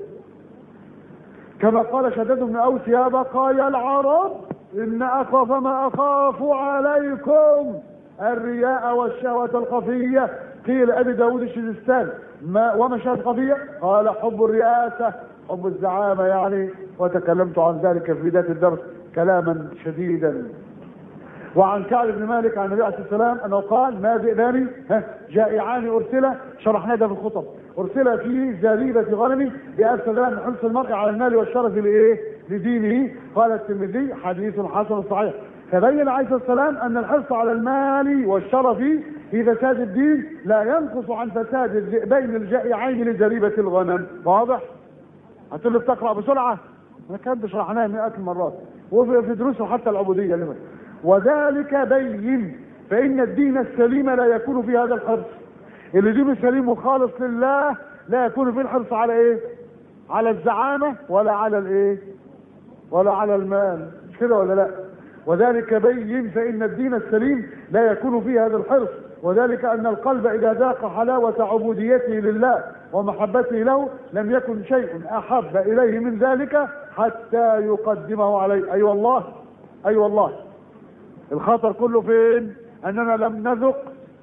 كما قال شداد بن اوس يا بقايا العرب ان اخاف ما اخاف عليكم الرياء والشهوة الخفية قيل ابي داود الشجستاني ما وما الشهوة الخفية قال حب الرئاسة حب الزعامة يعني وتكلمت عن ذلك في بداية الدرس كلاما شديدا وعن كعب بن مالك عن النبي عليه الصلاه والسلام انه قال ما ذئبان جائعان ارسل شرحنا ده في الخطب ارسل في زريبه غنم بأرسل من حرص المرء على المال والشرف لايه؟ لدينه قال الترمذي حديث حسن صحيح فبين عليه الصلاه والسلام ان الحرص على المال والشرف في فساد الدين لا ينقص عن فساد الذئبين الجائعين لزريبه الغنم واضح؟ هتقول لي بتقرا بسرعه؟ انا كنت شرحناها مئات المرات وفي دروسه حتى العبوديه لمن وذلك بين فإن الدين السليم لا يكون في هذا الحرص اللي دينه سليم وخالص لله لا يكون فيه الحرص على ايه على الزعامة ولا على الايه ولا على المال مش كده ولا لا وذلك بين فإن الدين السليم لا يكون فيه هذا الحرص وذلك أن القلب إذا ذاق حلاوة عبوديته لله ومحبته له لم يكن شيء أحب إليه من ذلك حتى يقدمه عليه أي أيوة والله أي أيوة والله الخطر كله فين اننا لم نذق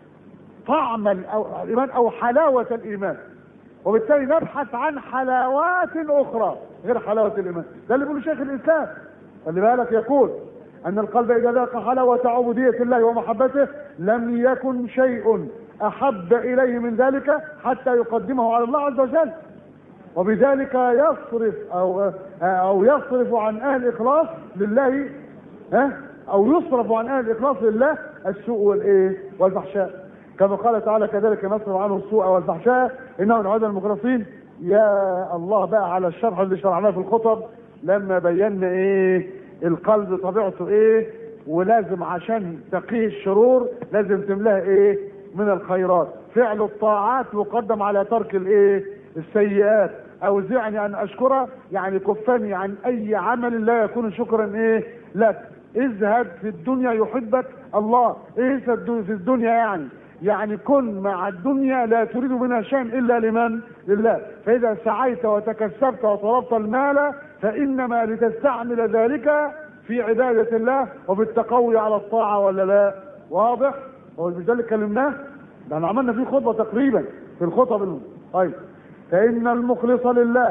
طعم الايمان او حلاوة الايمان وبالتالي نبحث عن حلاوات اخرى غير حلاوة الايمان ده اللي بيقوله شيخ الاسلام خلي بالك يقول ان القلب اذا ذاق حلاوة عبودية الله ومحبته لم يكن شيء احب اليه من ذلك حتى يقدمه على الله عز وجل وبذلك يصرف او او يصرف عن اهل الاخلاص لله ها او يصرف عن اهل الاخلاص لله السوء والايه والفحشاء كما قال تعالى كذلك نصرف عنه السوء والفحشاء انه من عباد المخلصين يا الله بقى على الشرح اللي شرعناه في الخطب لما بينا ايه القلب طبيعته ايه ولازم عشان تقيه الشرور لازم تملاه ايه من الخيرات فعل الطاعات مقدم على ترك الايه السيئات اوزعني ان اشكره يعني كفني عن اي عمل لا يكون شكرا ايه لك اذهب في الدنيا يحبك الله ايه في الدنيا يعني يعني كن مع الدنيا لا تريد منها شيئا الا لمن لله فاذا سعيت وتكسبت وطلبت المال فانما لتستعمل ذلك في عبادة الله وفي التقوي على الطاعة ولا لا واضح هو مش ده اللي اتكلمناه ده احنا عملنا فيه خطبة تقريبا في الخطب طيب فإن المخلص لله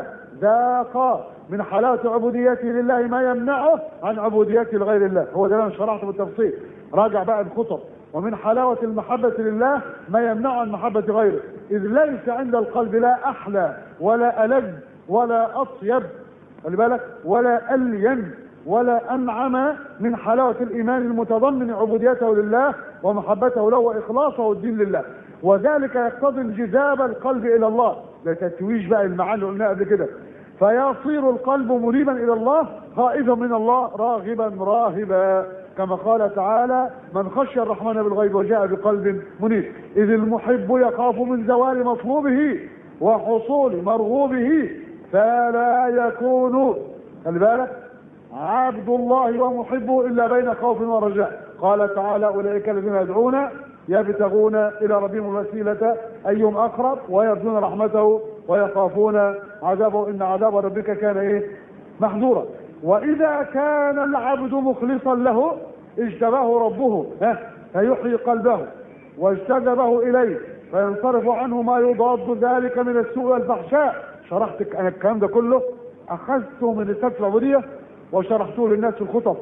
ذاق من حلاوة عبوديته لله ما يمنعه عن عبوديته لغير الله هو ده اللي انا شرحته بالتفصيل راجع بقى الخطب ومن حلاوة المحبة لله ما يمنع عن محبة غيره إذ ليس عند القلب لا أحلى ولا ألذ ولا أطيب خلي بالك ولا ألين ولا أنعم من حلاوة الإيمان المتضمن عبوديته لله ومحبته له وإخلاصه الدين لله وذلك يقتضي انجذاب القلب إلى الله ده تتويج بقى المعاني اللي قلناها قبل كده فيصير القلب مريبا إلى الله خائفا من الله راغبا راهبا كما قال تعالى من خشي الرحمن بالغيب وجاء بقلب منيب إذ المحب يخاف من زوال مطلوبه وحصول مرغوبه فلا يكون خلي بالك عبد الله ومحبه الا بين خوف ورجاء قال تعالى اولئك الذين يدعون يبتغون الى ربهم الوسيله ايهم اقرب ويرجون رحمته ويخافون عذابه ان عذاب ربك كان ايه محظورا واذا كان العبد مخلصا له اجتباه ربه ها فيحيي قلبه واجتذبه اليه فينصرف عنه ما يضاد ذلك من السوء والفحشاء شرحت انا الكلام ده كله اخذته من رساله العبوديه وشرحته للناس في الخطب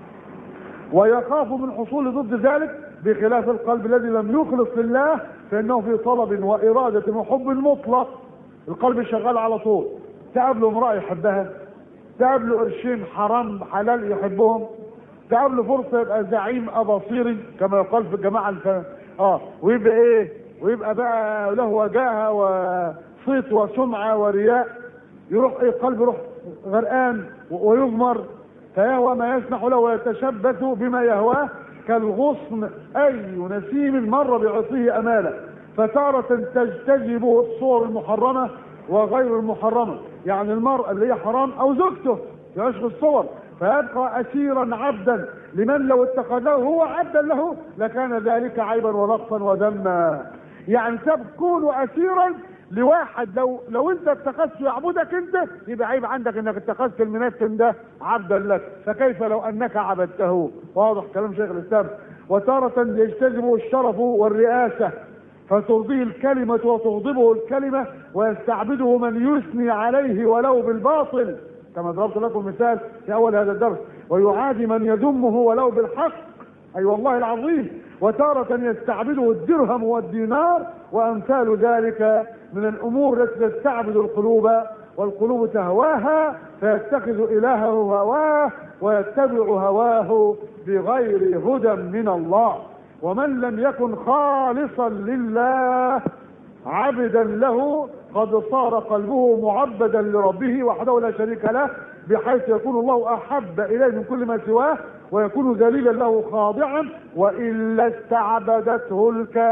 ويخاف من حصول ضد ذلك بخلاف القلب الذي لم يخلص لله فانه في طلب واراده وحب مطلق القلب شغال على طول تقابله امراه يحبها تقابله قرشين حرام حلال يحبهم تقابله فرصه يبقى زعيم اباصيري كما يقال في الجماعه الف... اه ويبقى ايه ويبقى بقى له وجاهه وصيت وسمعه ورياء يروح ايه قلب يروح غرقان ويضمر فيهوى ما يسمح له ويتشبث بما يهواه كالغصن اي نسيم مر بعصيه اماله فتارة تجتذبه الصور المحرمة وغير المحرمة يعني المرأة اللي هي حرام او زوجته يعشق الصور فيبقى اسيرا عبدا لمن لو اتخذه هو عبدا له لكان ذلك عيبا ونقصا وذما يعني تكون اسيرا لواحد لو لو انت اتخذته يعبدك انت يبقى عيب عندك انك اتخذت المنتن ده عبدا لك فكيف لو انك عبدته واضح كلام شيخ الاسلام وتارة يجتذبه الشرف والرئاسة فترضيه الكلمة وتغضبه الكلمة ويستعبده من يثني عليه ولو بالباطل كما ضربت لكم مثال في اول هذا الدرس ويعادي من يذمه ولو بالحق اي أيوة والله العظيم وتارة يستعبده الدرهم والدينار وامثال ذلك من الامور التي تستعبد القلوب والقلوب تهواها فيتخذ الهه هواه ويتبع هواه بغير هدى من الله ومن لم يكن خالصا لله عبدا له قد صار قلبه معبدا لربه وحده لا شريك له بحيث يكون الله احب اليه من كل ما سواه ويكون ذليلا له خاضعا والا استعبدته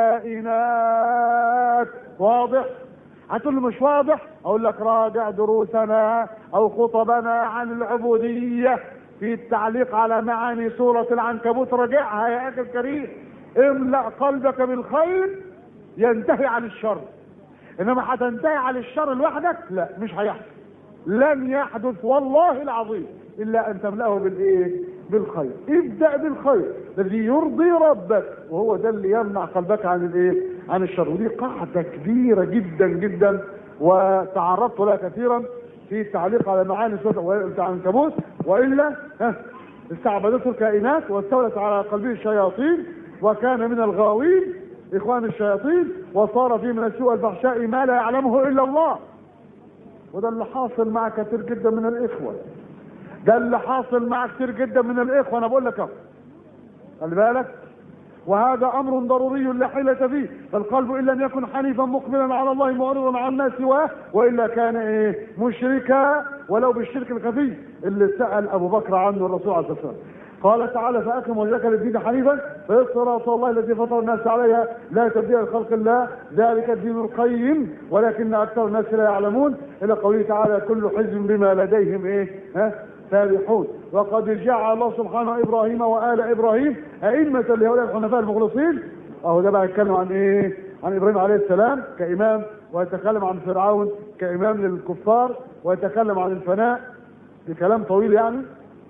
الكائنات واضح هتقول له مش واضح اقول لك راجع دروسنا او خطبنا عن العبوديه في التعليق على معاني سوره العنكبوت راجعها يا اخي الكريم املا قلبك بالخير ينتهي عن الشر انما هتنتهي عن الشر لوحدك لا مش هيحصل لن يحدث والله العظيم الا ان تملاه بالايه بالخير ابدا بالخير الذي يرضي ربك وهو ده اللي يمنع قلبك عن الايه عن الشر ودي قاعده كبيره جدا جدا وتعرضت لها كثيرا في التعليق على معاني سوره العنكبوت والا ها استعبدته الكائنات واستولت على قلبه الشياطين وكان من الغاوين اخوان الشياطين وصار فيه من السوء الفحشاء ما لا يعلمه الا الله وده اللي حاصل مع كثير جدا من الاخوه ده اللي حاصل مع كثير جدا من الاخوه انا بقول لك اهو خلي بالك وهذا امر ضروري لا حيلة فيه فالقلب ان لم يكن حنيفا مقبلا على الله معرضا عن ما سواه والا كان ايه مشركا ولو بالشرك الخفي اللي سال ابو بكر عنه الرسول عليه الصلاه والسلام قال تعالى فاقم وجهك للدين حنيفا فالصراط الله الذي فطر الناس عليها لا تبديل لخلق الله ذلك الدين القيم ولكن اكثر الناس لا يعلمون الى قوله تعالى كل حزب بما لديهم ايه ها سابحون وقد جعل الله سبحانه ابراهيم وال ابراهيم ائمه لهؤلاء الحنفاء المخلصين اهو ده بقى يتكلم عن ايه عن ابراهيم عليه السلام كامام ويتكلم عن فرعون كامام للكفار ويتكلم عن الفناء بكلام طويل يعني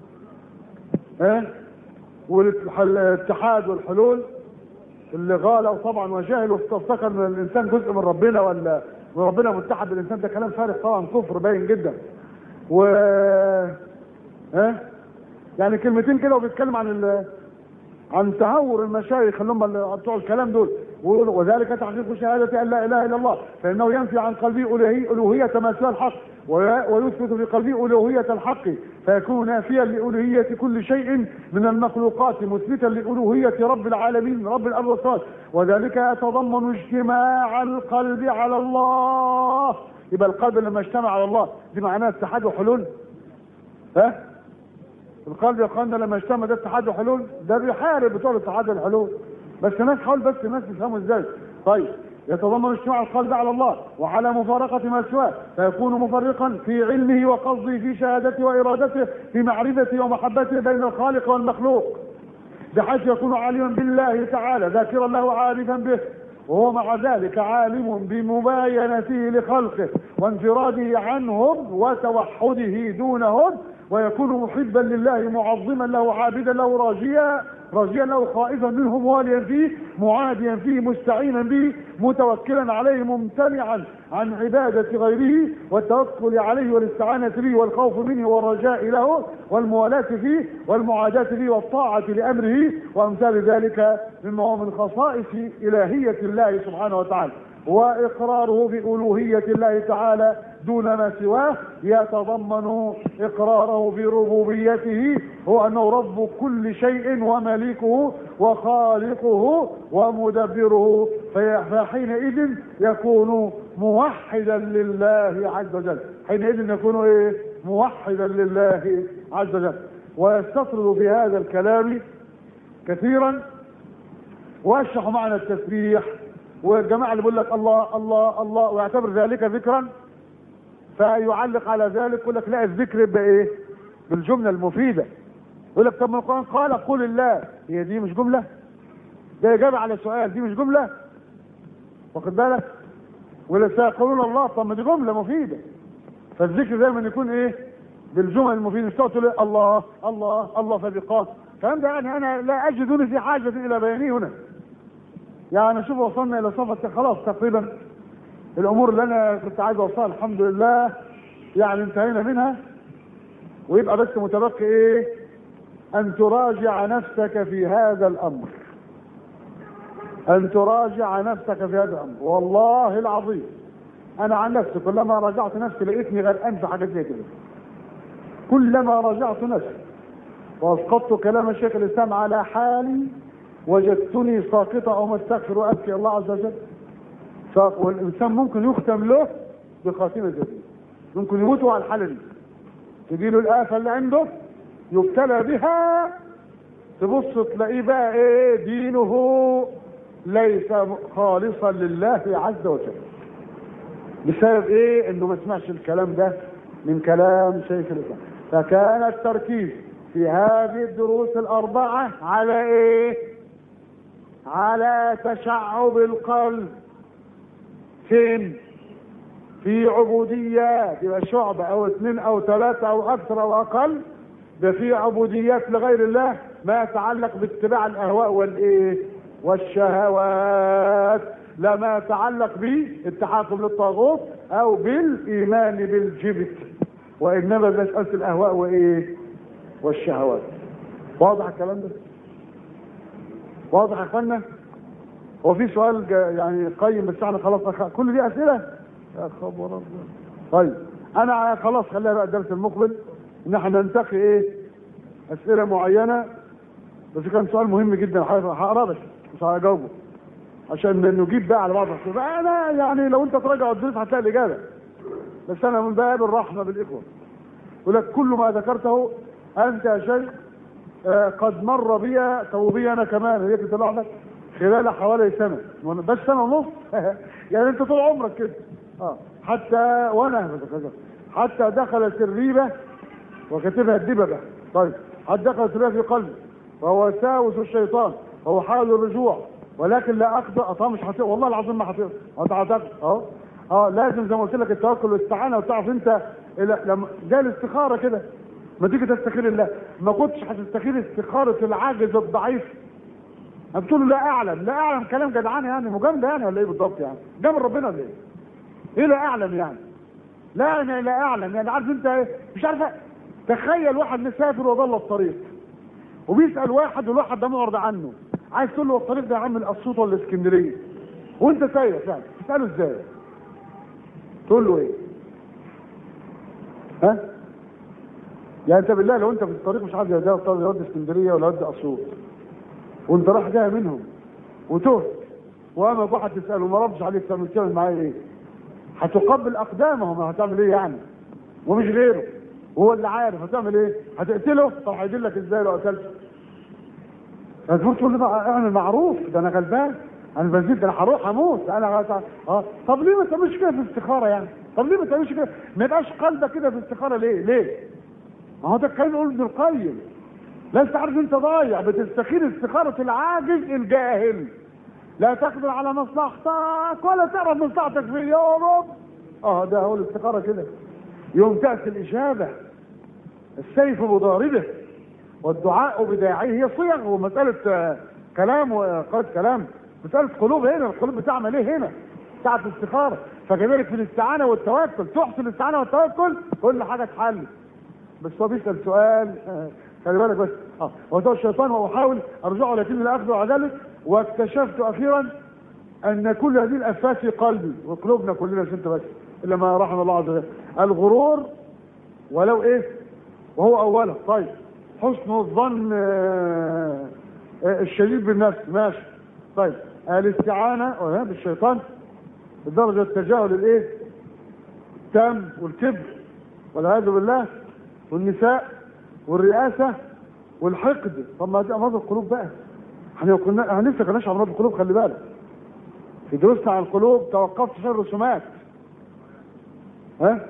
ها والاتحاد والحلول اللي غالوا طبعا وجهلوا وافتكر ان الانسان جزء من ربنا ولا وربنا متحد بالانسان ده كلام فارغ طبعا كفر باين جدا و ها يعني كلمتين كده وبيتكلم عن ال... عن تهور المشايخ اللي هم اللي بتوع الكلام دول ويقولوا وذلك تحقيق شهادة أن لا إله إلا الله فإنه ينفي عن قلبه ألوهية, ألوهية ما سوى الحق ويثبت في قلبه ألوهية الحق فيكون نافيا لألوهية كل شيء من المخلوقات مثبتا لألوهية رب العالمين رب الأرض والسماوات وذلك يتضمن اجتماع القلب على الله يبقى القلب لما اجتمع على الله دي معناها اتحاد وحلول ها القلب يا اخوانا لما اجتمع ده اتحاد وحلول ده بيحارب بتوع الاتحاد والحلول بس الناس حاول بس الناس يفهموا ازاي طيب يتضمن اجتماع القلب على الله وعلى مفارقة ما سواه فيكون مفرقا في علمه وقصده في شهادته وإرادته في معرفته ومحبته بين الخالق والمخلوق بحيث يكون عالما بالله تعالى ذاكرا له عارفا به وهو مع ذلك عالم بمباينته لخلقه وانفراده عنهم وتوحده دونهم ويكون محبا لله معظما له عابدا له راجيا راجيا له خائفا منه مواليا فيه معاديا فيه مستعينا به متوكلا عليه ممتنعا عن عبادة غيره والتوكل عليه والاستعانة به والخوف منه والرجاء له والموالاة فيه والمعاداة فيه والطاعة لأمره وأمثال ذلك مما هو من خصائص إلهية الله سبحانه وتعالى واقراره بألوهية الله تعالى دون ما سواه يتضمن اقراره بربوبيته هو انه رب كل شيء ومليكه وخالقه ومدبره فحينئذ يكون موحدا لله عز وجل حينئذ يكون ايه موحدا لله عز وجل ويستطرد في هذا الكلام كثيرا واشرح معنى التسبيح والجماعه اللي بيقول لك الله الله الله ويعتبر ذلك ذكرا فيعلق على ذلك يقول لك لا الذكر يبقى ايه بالجمله المفيده يقول لك طب ما القران قال قل الله هي دي مش جمله ده اجابه على سؤال دي مش جمله واخد بالك ولا سيقولون الله طب ما دي جمله مفيده فالذكر دايما يكون ايه بالجمل المفيده مش تقعد تقول إيه؟ الله الله الله فبقاه الكلام ده يعني انا لا اجدني في حاجه الى بيانه هنا يعني شوف وصلنا الى صفة خلاص تقريبا الامور اللي انا كنت عايز اوصلها الحمد لله يعني انتهينا منها ويبقى بس متبقي ايه ان تراجع نفسك في هذا الامر ان تراجع نفسك في هذا الامر والله العظيم انا عن نفسي كلما راجعت نفسي لقيتني غرقان في حاجات زي كده كلما راجعت نفسي واسقطت كلام الشيخ الاسلام على حالي وجدتني ساقطة او مستغفر وابكي الله عز وجل والانسان ممكن يختم له بخاتمة جديدة ممكن يموتوا على الحالة دي تجي له الآفة اللي عنده يبتلى بها تبص تلاقيه بقى ايه دينه ليس خالصا لله عز وجل بسبب ايه انه ما سمعش الكلام ده من كلام شيخ الاسلام فكان التركيز في هذه الدروس الاربعه على ايه على تشعب القلب فين في عبوديات يبقى شعبة او اثنين او ثلاثة او اكثر او اقل ده في عبوديات لغير الله ما يتعلق باتباع الاهواء والايه والشهوات لا ما يتعلق بالتحاكم للطاغوت او بالايمان بالجبت وانما ده مساله الاهواء وايه والشهوات واضح الكلام ده واضح يا اخوانا هو في سؤال يعني قيم بس احنا خلاص كل دي اسئله يا خبر الله طيب انا خلاص خليها بقى الدرس المقبل ان احنا ننتقي ايه اسئله معينه بس كان سؤال مهم جدا هقرا بس مش هجاوبه عشان نجيب بقى على بعض الحساب انا يعني لو انت تراجع الدروس هتلاقي الاجابه بس انا من باب الرحمه بالاخوه يقول لك كل ما ذكرته انت يا شيخ آه، قد مر بي تو بي انا كمان هي كده لوحدك خلال حوالي سنه بس سنه ونص يعني انت طول عمرك كده اه حتى وانا بتكلم حتى دخلت الريبه وكتبها الدببه طيب حتى دخلت الريبه في قلبي وهو وساوس الشيطان وهو حاول الرجوع ولكن لا اقدر طبعا مش هتقدر والله العظيم ما هتقدر هتعتقد اهو اه لازم زي ما قلت لك التوكل والاستعانه وتعرف انت إلى- لما زي الاستخاره كده ما تيجي تستخير الله ما كنتش هتستخير استخاره العاجز الضعيف بتقول له لا اعلم لا اعلم كلام جدعان يعني مجامله يعني ولا ايه بالضبط يعني جامل ربنا ولا ايه؟ ايه لا اعلم يعني؟ لا انا لا اعلم يعني عارف انت ايه؟ مش عارف تخيل واحد مسافر وضل الطريق وبيسال واحد والواحد ده معرض عنه عايز تقول له الطريق ده يا عم الاسيوط ولا اسكندريه وانت سايق فعلا تساله ازاي؟ تقول له ايه؟ ها؟ يعني انت بالله لو انت في الطريق مش عارف ده الطريق يودي اسكندريه ولا يودي اسيوط وانت رايح جاي منهم وتهت واما واحد تساله ما ردش عليك تعمل تعمل معاه ايه؟ هتقبل اقدامهم هتعمل ايه يعني؟ ومش غيره وهو اللي عارف هتعمل ايه؟ هتقتله؟ طب هيدلك ازاي لو قتلته؟ هتقول تقول له بقى اعمل معروف ده انا غلبان انا بزيد ده انا هروح اموت انا غلطان. اه طب ليه ما تعملش كده في الاستخاره يعني؟ طب ليه ما تعملش كده؟ ما يبقاش قلبك كده في الاستخاره ليه؟ ليه؟ ما هو ده الكلام يقول ابن القيم لا انت عارف انت ضايع بتستخير استخاره العاجز الجاهل لا تقدر على مصلحتك ولا تعرف مصلحتك في يوم اه ده هو الاستخاره كده يوم تاتي الاجابه السيف بضاربه والدعاء بداعيه هي صيغ ومساله آه، كلام وقد كلام مساله قلوب هنا القلوب بتعمل ايه هنا ساعة الاستخارة فكذلك في الاستعانة والتوكل تحسن الاستعانة والتوكل كل حاجة تحل بس هو بيسأل سؤال آه، خلي بالك بس اه وهو الشيطان واحاول ارجعه لكن لا اخذ على ذلك واكتشفت اخيرا ان كل هذه الافات في قلبي وقلوبنا كلنا مش انت بس الا ما رحم الله عز وجل الغرور ولو ايه وهو اوله طيب حسن الظن آه، آه، الشديد بالنفس ماشي طيب الاستعانه آه، بالشيطان بدرجه التجاهل الايه التام والكبر والعياذ بالله والنساء والرئاسه والحقد طب ما دي امراض القلوب بقى احنا كنا احنا لسه كناش امراض القلوب خلي بالك في دروسنا عن القلوب توقفت في الرسومات ها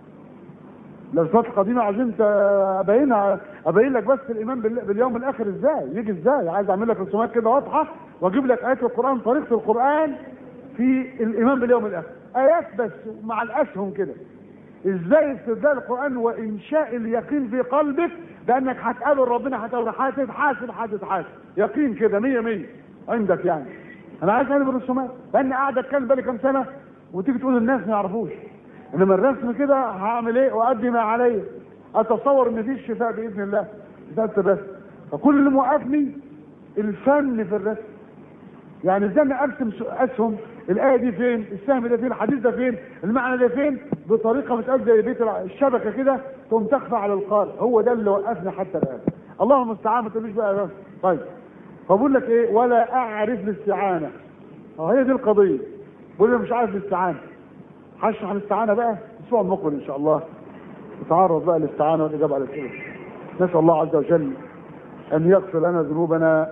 الرسومات القديمه عايزين ابينها ابين لك بس الايمان بال- باليوم الاخر ازاي يجي ازاي عايز اعمل لك رسومات كده واضحه واجيب لك ايات القران طريقه القران في الايمان باليوم الاخر ايات بس مع الاسهم كده ازاي استدلال القران وانشاء اليقين في قلبك بانك هتقابل ربنا هتقابل هتتحاسب هتتحاسب يقين كده 100 100 عندك يعني انا عايز اقلب الرسومات لان قاعد اتكلم بقالي كام سنه وتيجي تقول للناس ما يعرفوش انما الرسم كده هعمل ايه وادي ما عليا اتصور ان في الشفاء باذن الله ده الرسم فكل اللي موقفني الفن في الرسم يعني ازاي انا ارسم س- اسهم الايه دي فين السهم ده فين الحديث ده فين المعنى ده فين بطريقه بتقول زي بيت الع- الشبكه كده تقوم تخفى على القارئ هو ده اللي وقفني حتى الان اللهم المستعان ما تقوليش بقى بس طيب فبقول لك ايه ولا اعرف الاستعانه اه هي دي القضيه بقول لي مش عارف الاستعانه هشرح الاستعانه بقى الاسبوع المقبل ان شاء الله نتعرض بقى للاستعانه والاجابه على الاسئله نسال الله عز وجل ان يغفر لنا ذنوبنا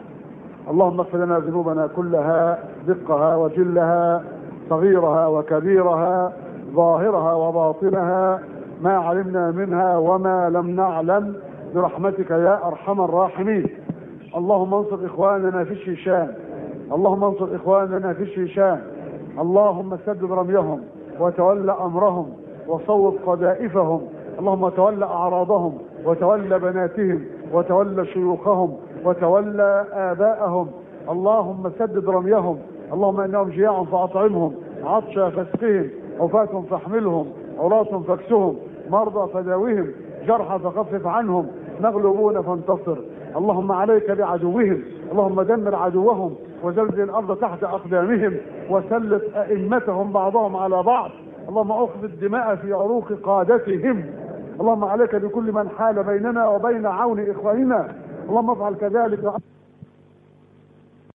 اللهم اغفر لنا ذنوبنا كلها دقها وجلها صغيرها وكبيرها ظاهرها وباطنها ما علمنا منها وما لم نعلم برحمتك يا ارحم الراحمين اللهم انصر اخواننا في الشيشان اللهم انصر اخواننا في الشيشان اللهم سدد رميهم وتول امرهم وصوب قذائفهم اللهم تول اعراضهم وتول بناتهم وتول شيوخهم وتولى اباءهم اللهم سدد رميهم اللهم انهم جياع فاطعمهم عطش فاسقهم عفاة فاحملهم عراة فاكسهم مرضى فداوهم جرحى فخفف عنهم مغلوبون فانتصر اللهم عليك بعدوهم اللهم دمر عدوهم وزلزل الارض تحت اقدامهم وسلط ائمتهم بعضهم على بعض اللهم اخذ الدماء في عروق قادتهم اللهم عليك بكل من حال بيننا وبين عون اخواننا اللهم افعل كذلك